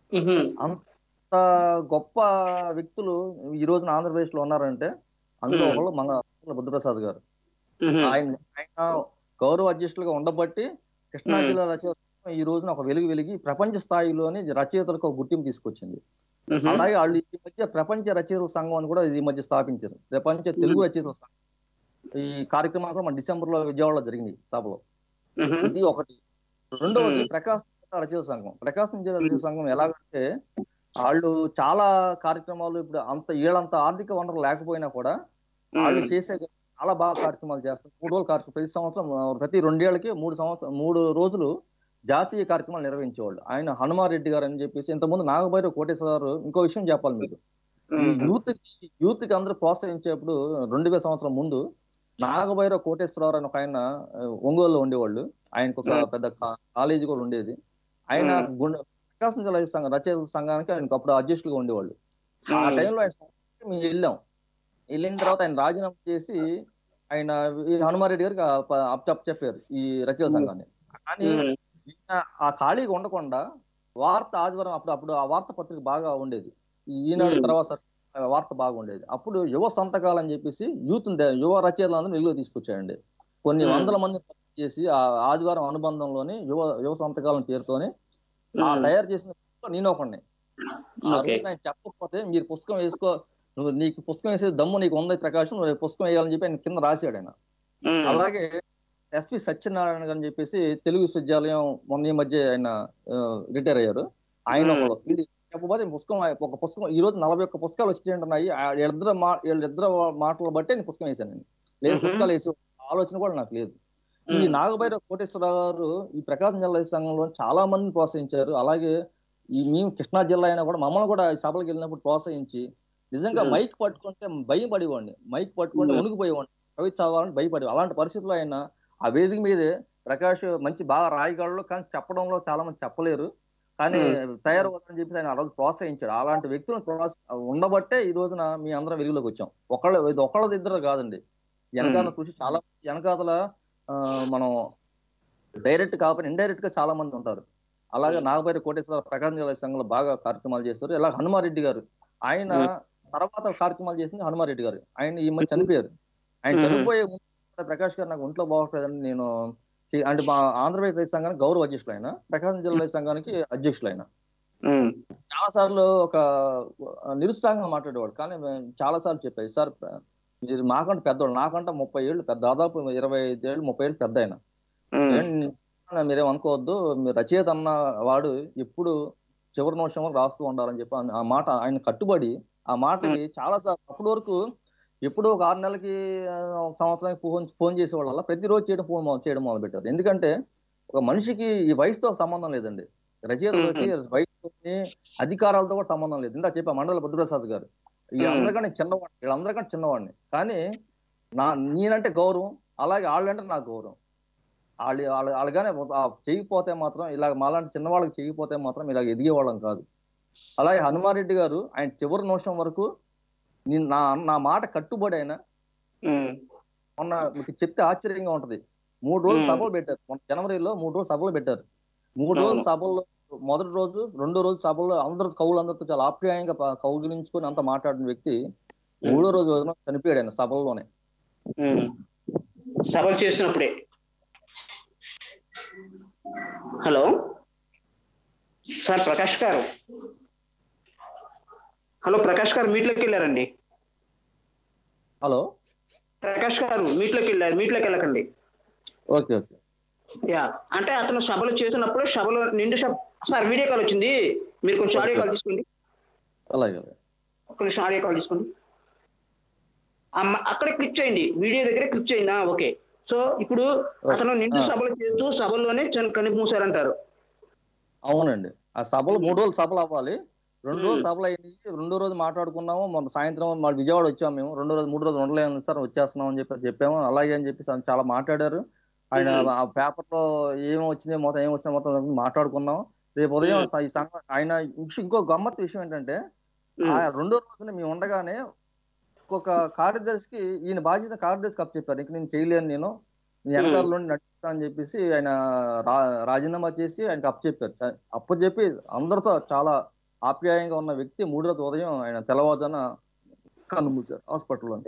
అంత గొప్ప వ్యక్తులు ఈ రోజున ఆంధ్రప్రదేశ్ లో ఉన్నారంటే అందులో మ్మ్. ఒకళ్ళు మన బుద్ధప్రసాద్ గారు ఆయన ఆయన గౌరవ అధ్యక్షులుగా ఉండబట్టి కృష్ణా మ్మ్. జిల్లా రచయిత సంఘం ఈ రోజున ఒక వెలుగు వెలిగి ప్రపంచ స్థాయిలోని రచయితలకు ఒక గుర్తింపు తీసుకొచ్చింది అలాగే వాళ్ళు ఈ మధ్య ప్రపంచ రచయితల సంఘం అని కూడా ఈ మధ్య స్థాపించారు ప్రపంచ తెలుగు రచయితల సంఘం ఈ కార్యక్రమం కూడా మన డిసెంబర్ లో విజయవాడలో జరిగింది సభలో ఇది ఒకటి రెండవది మ్మ్. ప్రకాశం జిల్లా రచయిత సంఘం ప్రకాశం జిల్లా రచయిత సంఘం ఎలాగంటే వాళ్ళు చాలా కార్యక్రమాలు ఇప్పుడు అంత వీళ్ళంత ఆర్థిక వనరులు లేకపోయినా కూడా వాళ్ళు చేసే చాలా బాగా కార్యక్రమాలు చేస్తారు మూడు రోజులు కార్యక్రమం ప్రతి సంవత్సరం ఆ, ప్రతి రెండేళ్లకి మూడు సంవత్సరం మూడు రోజులు జాతీయ కార్యక్రమాలు నిర్వహించేవాళ్ళు ఆయన హనుమారెడ్డి గారు అని చెప్పేసి ఇంతకుముందు నాగభైరవ కోటేశ్వర గారు ఇంకో విషయం చెప్పాలి మీకు ఈ యూత్ కి యూత్ కి అందరూ ప్రోత్సహించేప్పుడు రెండు వేల సంవత్సరం ముందు నాగభైరవ కోటేశ్వరరావు అని ఒక ఆయన ఆ, ఒంగోలులో ఉండేవాళ్ళు ఆయనకు ఒక Hmm. పెద్ద కా- కాలేజీ కూడా ఉండేది ఆయన Hmm. గుండె ప్రకాశం జిల్లా సంఘం రచయితల సంఘానికి ఆయనకు అప్పుడు అధ్యక్షులుగా ఉండేవాళ్ళు ఆ టైంలో ఆయన సంఘానికి మేము వెళ్ళాం వెళ్ళిన తర్వాత ఆయన రాజీనామా చేసి ఆయన ఈ హనుమారెడ్డి గారికి అప్ చెప్పారు ఈ రచయిత సంఘాన్ని కానీ ఈయన ఆ ఖాళీగా ఉండకుండా వార్త ఆదివారం అప్పుడు అప్పుడు ఆ వార్త పత్రిక బాగా ఉండేది ఈ ఈనాడు Hmm. తర్వాత ఆ వార్త బాగా ఉండేది అప్పుడు యువ సంతకాలు అని చెప్పేసి యూత్ యువ రచయితలందరూ వెలుగు తీసుకొచ్చాయండి కొన్ని Hmm. వందల మంది చేసి ఆ ఆదివారం అనుబంధంలోని యువ యువ సంతకాలను పేరుతోని ఆ తయారు చేసిన పుస్తకం నేను ఒకడిని ఆ ఓకే రోజు ఆయన చెప్పకపోతే మీరు పుస్తకం వేసుకో నువ్వు నీకు పుస్తకం వేసే దమ్ము నీకు ఉంది ప్రకాశం నువ్వు రేపు పుస్తకం వేయాలని చెప్పి ఆయన కింద రాశాడు ఆయన అలాగే ఎస్పి సత్యనారాయణ గారు అని చెప్పేసి తెలుగు విశ్వవిద్యాలయం మొన్న ఈ మధ్య ఆయన రిటైర్ అయ్యారు ఆయన Hmm. ఒకడు. ఇది చెప్పబోతే ఈ పుస్తకం ఒక పుస్తకం ఈ రోజు నలభై ఒక్క పుస్తకాలు వచ్చేయంటున్నాయి వీళ్ళిద్దరు మా వీళ్ళిద్దరు మాటలు బట్టి నేను పుస్తకం వేసాను నేను లేదు Mhm. పుస్తకాలు వేసే ఆలోచన కూడా నాకు లేదు ఈ నాగభైరవ కోటేశ్వరరావు గారు ఈ ప్రకాశం జిల్లా సంఘంలో చాలా మందిని ప్రోత్సహించారు అలాగే ఈ మేము కృష్ణా జిల్లా అయినా కూడా మమ్మల్ని కూడా ఈ సభలకు వెళ్ళినప్పుడు ప్రోత్సహించి నిజంగా Hmm. మైక్ పట్టుకుంటే భయం పడేవాడిని మైక్ పట్టుకుంటే Hmm. ఉనికిపోయేవాడిని కవి చదవాలని భయపడి అలాంటి పరిస్థితుల్లో అయినా ఆ వేదిక మీదే ప్రకాష్ మంచి బాగా రాయగలడు కానీ చెప్పడంలో చాలా మంది చెప్పలేరు కానీ తయారవుతుందని చెప్పి ఆయన ఆ రోజు ప్రోత్సహించాడు అలాంటి వ్యక్తులను ప్రోత్స- ఉండబట్టే ఈ రోజున మీ అందరం వెలుగులోకి వచ్చాం ఒకళ్ళ ఇది ఒకళ్ళది ఇద్దరు కాదండి వెనకాల కృషి చాలా వెనకాతల ఆ, మనం డైరెక్ట్ కాకపోతే ఇండైరెక్ట్ గా చాలా మంది ఉంటారు అలాగే నాగపైరి కోటేశ్వర ప్రకాశం జిల్లా సంఘంలో బాగా కార్యక్రమాలు చేస్తారు ఇలా హనుమారెడ్డి గారు ఆయన తర్వాత కార్యక్రమాలు చేసింది హనుమారెడ్డి గారు ఆయన ఈ మధ్య చనిపోయారు ఆయన మ్మ్. చనిపోయే ముందు కూడా ప్రకాష్ గారు నాకు ఒంట్లో బాగోట్లేదని నేను చే- అంటే మా ఆంధ్రప్రదేశ్ రైతు సంఘానికి గౌరవ అధ్యక్షులు ఆయన ప్రకాశం జిల్లా రైతు సంఘానికి అధ్యక్షులు ఆయన ఉమ్, చాలా సార్లు ఒక నిరుత్సాహంగా మాట్లాడేవాడు కానీ మేము చాలా సార్లు చెప్పాయి సార్ మీరు మాకంటే పెద్దవాడు నాకంటే ముప్పై ఏళ్ళు పెద్ద దాదాపు ఇరవై ఐదు ఏళ్ళు ముప్పై ఏళ్ళు పెద్ద ఆయన ఉమ్, ఏం- మీరేం అనుకోవద్దు మీరు రచయిత అన్న వాడు ఎప్పుడు చివరి నిమిషం వరకు రాస్తూ ఉండాలని చెప్పి ఆ- ఆ మాట ఆయన కట్టుబడి ఆ మాటకి చాలా సార్లు అప్పటి వరకు ఎప్పుడో ఒక ఆరు నెలలకి ఆ, ఒక సంవత్సరానికి ఫోన్ ఫోన్ చేసేవాళ్ళ వల్ల ప్రతిరోజు చేయడం ఫోన్ మొ- చేయడం మొదలు పెట్టారు ఎందుకంటే ఒక మనిషికి ఈ వయసుతో సంబంధం లేదండి రచయితలకి వయసుతోని అధికారాలతో కూడా సంబంధం లేదు ఇందా చెప్పా మండల బుద్ధప్రసాద్ గారు వీళ్ళందరికంటే చిన్నవాడిని వీళ్ళందరికంటే చిన్నవాడిని కానీ నా నేనంటే గౌరవం అలాగే వాళ్ళంటే నాకు గౌరవం వాళ్ళు వాళ్ళు వాళ్ళగానే చేయకపోతే మాత్రం ఇలా మాలాంటి చిన్నవాళ్ళకి చేయకపోతే మాత్రం ఇలా ఎదిగేవాళ్ళం కాదు అలాగే హనుమారెడ్డి గారు ఆయన చివరి నిమిషం వరకు నేను నా నా మాట కట్టుబడి ఆయన ఉమ్, మొన్న మీకు చెప్తే ఆశ్చర్యంగా ఉంటది మూడు రోజులు మ్మ్. సభలు పెట్టారు మొన్న జనవరిలో మూడు రోజులు సభలు పెట్టారు మూడు రోజులు అవును. సభల్లో మొదటి రోజు రెండో రోజు సభల్లో అందరూ కవులందరితో చాలా ఆప్యాయంగా ప- కౌగిలించుకొని అంత మాట్లాడిన వ్యక్తి మూడో రోజు వదిన చనిపోయాడు ఆయన సభల్లోనే ఉమ్. సభలు చేసినప్పుడే హలో సార్ ప్రకాష్ గారు హలో ప్రకాష్ గారు మీట్లోకి వెళ్ళారండి హలో ప్రకాష్ గారు మీట్లోకి వెళ్ళారు మీట్లోకి వెళ్ళకండి ఓకే ఓకే యా అంటే అతను సభలు చేసినప్పుడు సభలో నిండు సభ సార్ వీడియో కాల్ వచ్చింది మీరు కొంచెం ఆడియో కాల్ తీసుకోండి అలాగే అలాగే. కొంచెం ఆడియో కాల్ తీసుకోండి అమ్మ- అక్కడ క్లిక్ చేయండి వీడియో దగ్గర క్లిక్ చేయండి ఆ, ఓకే సో ఇప్పుడు అతను నిండు ఆ. సభలు చేస్తూ సభల్లోనే చని- కనిపి మూసారంటారు అవునండి ఆ సభలు మూడు రోజులు సభలు అవ్వాలి రెండు రోజులు మ్మ్. సభలు అయినాయి రెండో రోజు మాట్లాడుకున్నాము మొన్న సాయంత్రం మా విజయవాడ వచ్చాము మేము రెండో రోజు మూడు రోజులు ఉండలేము సార్ వచ్చేస్తున్నాం అని చెప్పి చెప్పాము అలాగే అని చెప్పి సార్ చాలా మాట్లాడారు ఆయన మ్మ్. ఆ పేపర్ లో ఏం వచ్చినాయి మొత్తం ఏం వచ్చినాయి మొత్తం మాట్లాడుకున్నాం రేపు ఉదయం మ్మ్. ఈ సంఘం ఆయన ఇంకో- ఇంకో గమ్మత్తు విషయం ఏంటంటే ఆ రెండో రోజున మేము ఉండగానే ఒక కార్యదర్శికి ఈయన బాధ్యత కార్యదర్శికి అప్ చెప్పారు ఇంక నేను చేయలేను నేను నీ వెనకాల నుండి నడుస్తా అని చెప్పేసి ఆయన రా- రాజీనామా చేసి ఆయనకి అప్పు చెప్పారు అప్పు చెప్పి అందరితో చాలా ఆప్యాయంగా ఉన్న వ్యక్తి మూడో రోజు ఉదయం ఆయన తెల్లవారుజాన కన్ను మూసారు హాస్పిటల్లో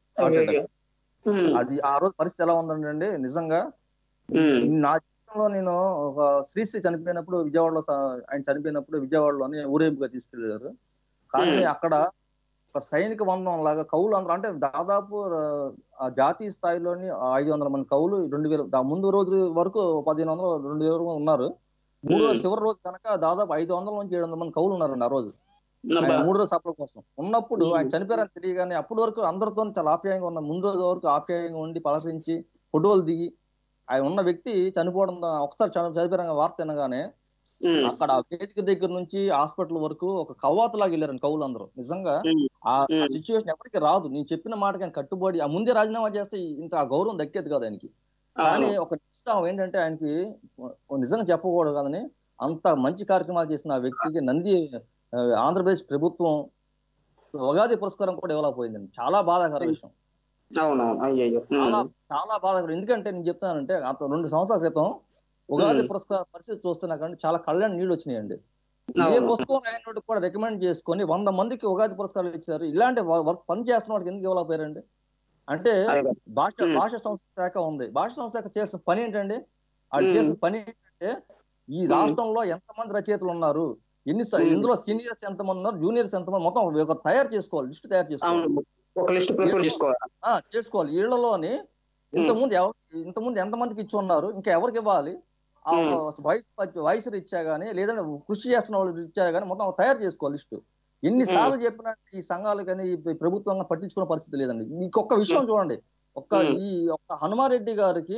ఉమ్, అది ఆ రోజు పరిస్థితి ఎలా ఉందండి నిజంగా ఉమ్, నా జీవితంలో నేను ఒక శ్రీశ్రీ చనిపోయినప్పుడు విజయవాడలో స- ఆయన చనిపోయినప్పుడు విజయవాడలోని ఊరేపుగా తీసుకెళ్లారు కానీ Hmm. అక్కడ ఒక సైనిక వందనం లాగా కవులు అందరూ అంటే దాదాపు ఆ, ఆ జాతీయ స్థాయిలోని ఐదు వందల మంది కవులు రెండు వేల దా- ముందు రోజు వరకు పదిహేను వందలు రెండు వేల వరకు ఉన్నారు మూడు రోజు Hmm. చివరి రోజు కనుక దాదాపు ఐదు వందల నుంచి ఏడు వందల మంది కవులు ఉన్నారండి ఆ రోజు అబ్బా. ఆయన మూడు రోజు సభల కోసం ఉన్నప్పుడు Hmm. ఆయన చనిపోయారని తెలియగానే అప్పటి వరకు అందరితో చాలా ఆప్యాయంగా ఉన్న ముందు రోజు వరకు ఆప్యాయంగా ఉండి పలకరించి ఫోటోలు దిగి ఆయన ఉన్న వ్యక్తి చనిపోవడం దా- ఒకసారి చని- చనిపోయిన వార్త వినగానే ఉమ్, అక్కడ ఆ వేదిక దగ్గర నుంచి హాస్పిటల్ వరకు ఒక కవ్వాతలాగా వెళ్ళారండి కవులు అందరూ నిజంగా ఉమ్, ఆ ఉమ్. సిచ్యువేషన్ ఎవరికి రాదు నేను చెప్పిన మాటకి ఆయన కట్టుబడి ఆ ముందే రాజీనామా చేస్తే ఇంత ఆ గౌరవం దక్కేది కాదు ఆయనకి కానీ అవును. ఒక నిశ్చితం ఏంటంటే ఆయనకి ఓ నిజంగా చెప్పకూడదు కదని అంత మంచి కార్యక్రమాలు చేసిన ఆ వ్యక్తికి నంది ఆ, ఆంధ్రప్రదేశ్ ప్రభుత్వం ఉగాది పురస్కారం కూడా ఇవ్వలేకపోయిందండి చాలా బాధాకర విషయం అవునవును అయ్యయ్యో ఉమ్, చాలా చాలా బాధాకరం ఎందుకంటే నేను చెప్తానంటే గత రెండు సంవత్సరాల క్రితం ఉగాది Hmm. పురస్కార పరిస్థితి చూస్తున్నా కానీ చాలా కళ్యాణ్ నీళ్ళు వచ్చినాయండి ఏ అవును. పుస్తకం రాయనోడు కూడా రికమెండ్ చేసుకొని వంద మందికి ఉగాది పురస్కారాలు ఇచ్చారు ఇలాంటి వ- వర్క్ పని చేస్తున్న వాడికి ఎందుకు ఇవ్వలేకపోయారండి అంటే అదే కదా. భాష Hmm. భాష సంస్థ శాఖ ఉంది భాష సంస్థ శాఖ చేసిన పని ఏంటండి వాళ్ళు Hmm. చేసిన పని ఏంటంటే ఈ Hmm. రాష్ట్రంలో ఎంతమంది రచయితలు ఉన్నారు ఎన్ని స- Hmm. ఇందులో సీనియర్స్ ఎంతమంది ఉన్నారు జూనియర్స్ ఎంతమంది మొత్తం ఒక తయారు చేసుకోవాలి లిస్ట్ తయారు చేసుకోవాలి అవును ఒక లిస్ట్ ప్రిపేర్ చేసుకోవాలి ఆ, చేసుకోవాలి వీళ్ళలోని ఇంతకుముందు ఎవరు ఇంతకుముందు ఎంతమందికి ఇచ్చి ఉన్నారు ఇంకా ఎవరికి ఇవ్వాలి ఆ Hmm. వయసు వయసు ఇచ్చా గానీ లేదంటే కృషి చేస్తున్న వాళ్ళు ఇచ్చా గానీ మొత్తం తయారు చేసుకోవాలి లిస్టు ఎన్ని సార్లు చెప్పినా ఈ సంఘాలు కానీ ఈ ప్రభుత్వం పట్టించుకునే పరిస్థితి లేదండి ఇంకొక విషయం చూడండి ఒక్క Hmm. ఈ ఒక్క హనుమారెడ్డి గారికి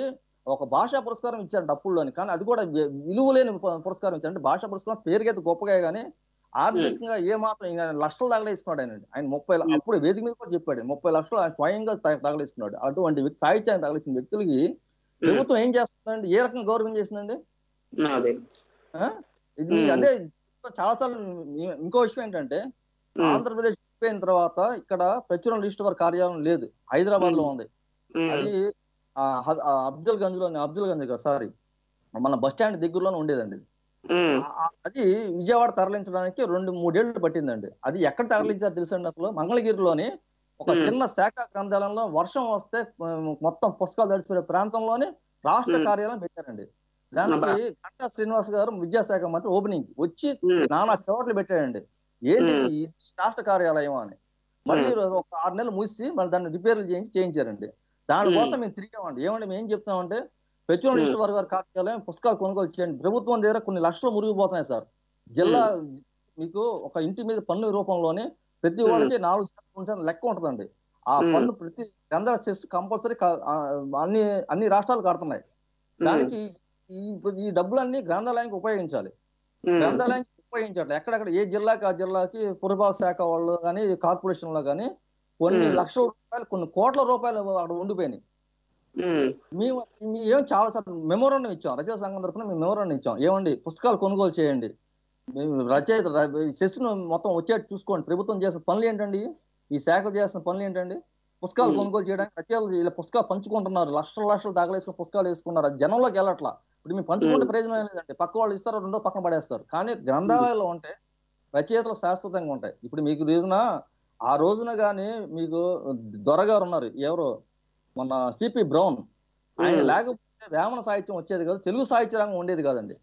ఒక భాషా పురస్కారం ఇచ్చారు డప్పుల్లోని కానీ అది కూడా వి- విలువలేని పు- పురస్కారం ఇచ్చారు అంటే భాషా పురస్కారం పేరుకైతే గొప్పగా కానీ ఆర్థికంగా ఏ మాత్రం ఇంకా లక్షలు తగలేసుకున్నాడు ఆయన ఆయన ముప్పై ల- అప్పుడు వేదిక మీద కూడా చెప్పాడు ముప్పై లక్షలు ఆయన స్వయంగా త- తగలేసుకున్నాడు అటువంటి వ్యక్తి సాహిత్యాన్ని తగలేసిన వ్యక్తులకి ప్రభుత్వం ఏం చేస్తుందండి ఏ రకంగా గౌరవం చేసిందండి అదే ఆ? ఇది ఉమ్. అదే చాలా సార్లు ఇంకో విషయం ఏంటంటే ఉమ్, ఆంధ్రప్రదేశ్ అయిపోయిన తర్వాత ఇక్కడ ప్రచురణ లిస్ట్ వారి కార్యాలయం లేదు హైదరాబాద్ లో ఉంది ఉమ్, అది ఆ, హ- ఆ అఫ్జల్ గంజ్ లోని అఫ్జల్ గంజ్ కదా సారీ మన బస్ స్టాండ్ దగ్గరలోనే ఉండేదండి ఉమ్, ఆ- అది విజయవాడ తరలించడానికి రెండు మూడేళ్లు పట్టిందండి అది ఎక్కడ తరలించారు తెలుసండి అసలు మంగళగిరిలోని ఒక Hmm. చిన్న శాఖ గ్రంథాలయంలో వర్షం వస్తే ఆ, మొత్తం పుస్తకాలు తడిచిపోయే ప్రాంతంలోని రాష్ట్ర Hmm. కార్యాలయం పెట్టారండి దానికి గంటా శ్రీనివాస్ గారు విద్యాశాఖ మంత్రి ఓపెనింగ్ వచ్చి ఉమ్, నానా చోట్ల పెట్టాడండి ఏంటి Hmm. ఇది? ఇది రాష్ట్ర కార్యాలయం అని మళ్ళీ ఒక ఆరు నెలలు మూసి మళ్ళీ దాన్ని రిపేర్లు చేయించి చేయించారండి దానికోసం మేము తిరిగామండి ఏమంటే మేము ఏం చెప్తామంటే పెట్రోల్ లిస్ట్ వారి గారి కార్యాలయం పుస్తకాలు కొనుగోలు చేయండి ప్రభుత్వం దగ్గర కొన్ని లక్షలు మురిగిపోతున్నాయి సార్ జిల్లా మీకు ఒక ఇంటి మీద పన్ను రూపంలోనే ప్రతి Hmm. వాళ్ళకి నాలుగు శాతం మూడు శాతం లెక్క ఉంటుందండి ఆ Hmm. పన్ను ప్రతి గ్రంథాల చెస్ కంపల్సరీ అన్ని అన్ని రాష్ట్రాలు కడుతున్నాయి దానికి ఈ ఈ డబ్బులన్నీ గ్రంథాలయానికి ఉపయోగించాలి ఉమ్, గ్రంథాలయానికి ఉపయోగించాలి ఎక్కడెక్కడ ఏ జిల్లాకి ఆ జిల్లాకి పురపాలక శాఖ వాళ్ళు కానీ కార్పొరేషన్ లో కానీ కొన్ని Hmm. లక్షల రూపాయలు కొన్ని కోట్ల రూపాయలు అక్కడ ఉండిపోయినాయి ఉమ్, మేము మేము ఏం చాలా సార్లు మెమోరాండం ఇచ్చాం రచయిత సంఘం తరఫున మేము మెమోరాండం ఇచ్చాం ఏమండి పుస్తకాలు కొనుగోలు చేయండి మేము రచయిత సెస్ను మొత్తం వచ్చేట్టు చూసుకోండి ప్రభుత్వం చేసిన పనులు ఏంటండి ఈ శాఖలు చేసిన పనులు ఏంటండి పుస్తకాలు Hmm. కొనుగోలు చేయడానికి రచయితలు ఇలా పుస్తకాలు పంచుకుంటున్నారు లక్షల లక్షలు దాగలేసుకుని పుస్తకాలు వేసుకున్నారు అది జనంలోకి వెళ్ళట్లా ఇప్పుడు మేము పంచుకుంటే Hmm. ప్రయోజనం ఏం లేదండి పక్క వాళ్ళు ఇస్తారు రెండో పక్కన పడేస్తారు కానీ గ్రంథాలయాల్లో ఉంటే రచయితలు శాశ్వతంగా ఉంటాయి ఇప్పుడు మీకు రోజున ఆ రోజున కానీ మీకు దొరగారు ఉన్నారు ఎవరు మన సిపి బ్రౌన్ ఆయన ఉమ్, లేకపోతే వేమన సాహిత్యం వచ్చేది కాదు తెలుగు సాహిత్య రంగం ఉండేది కాదండి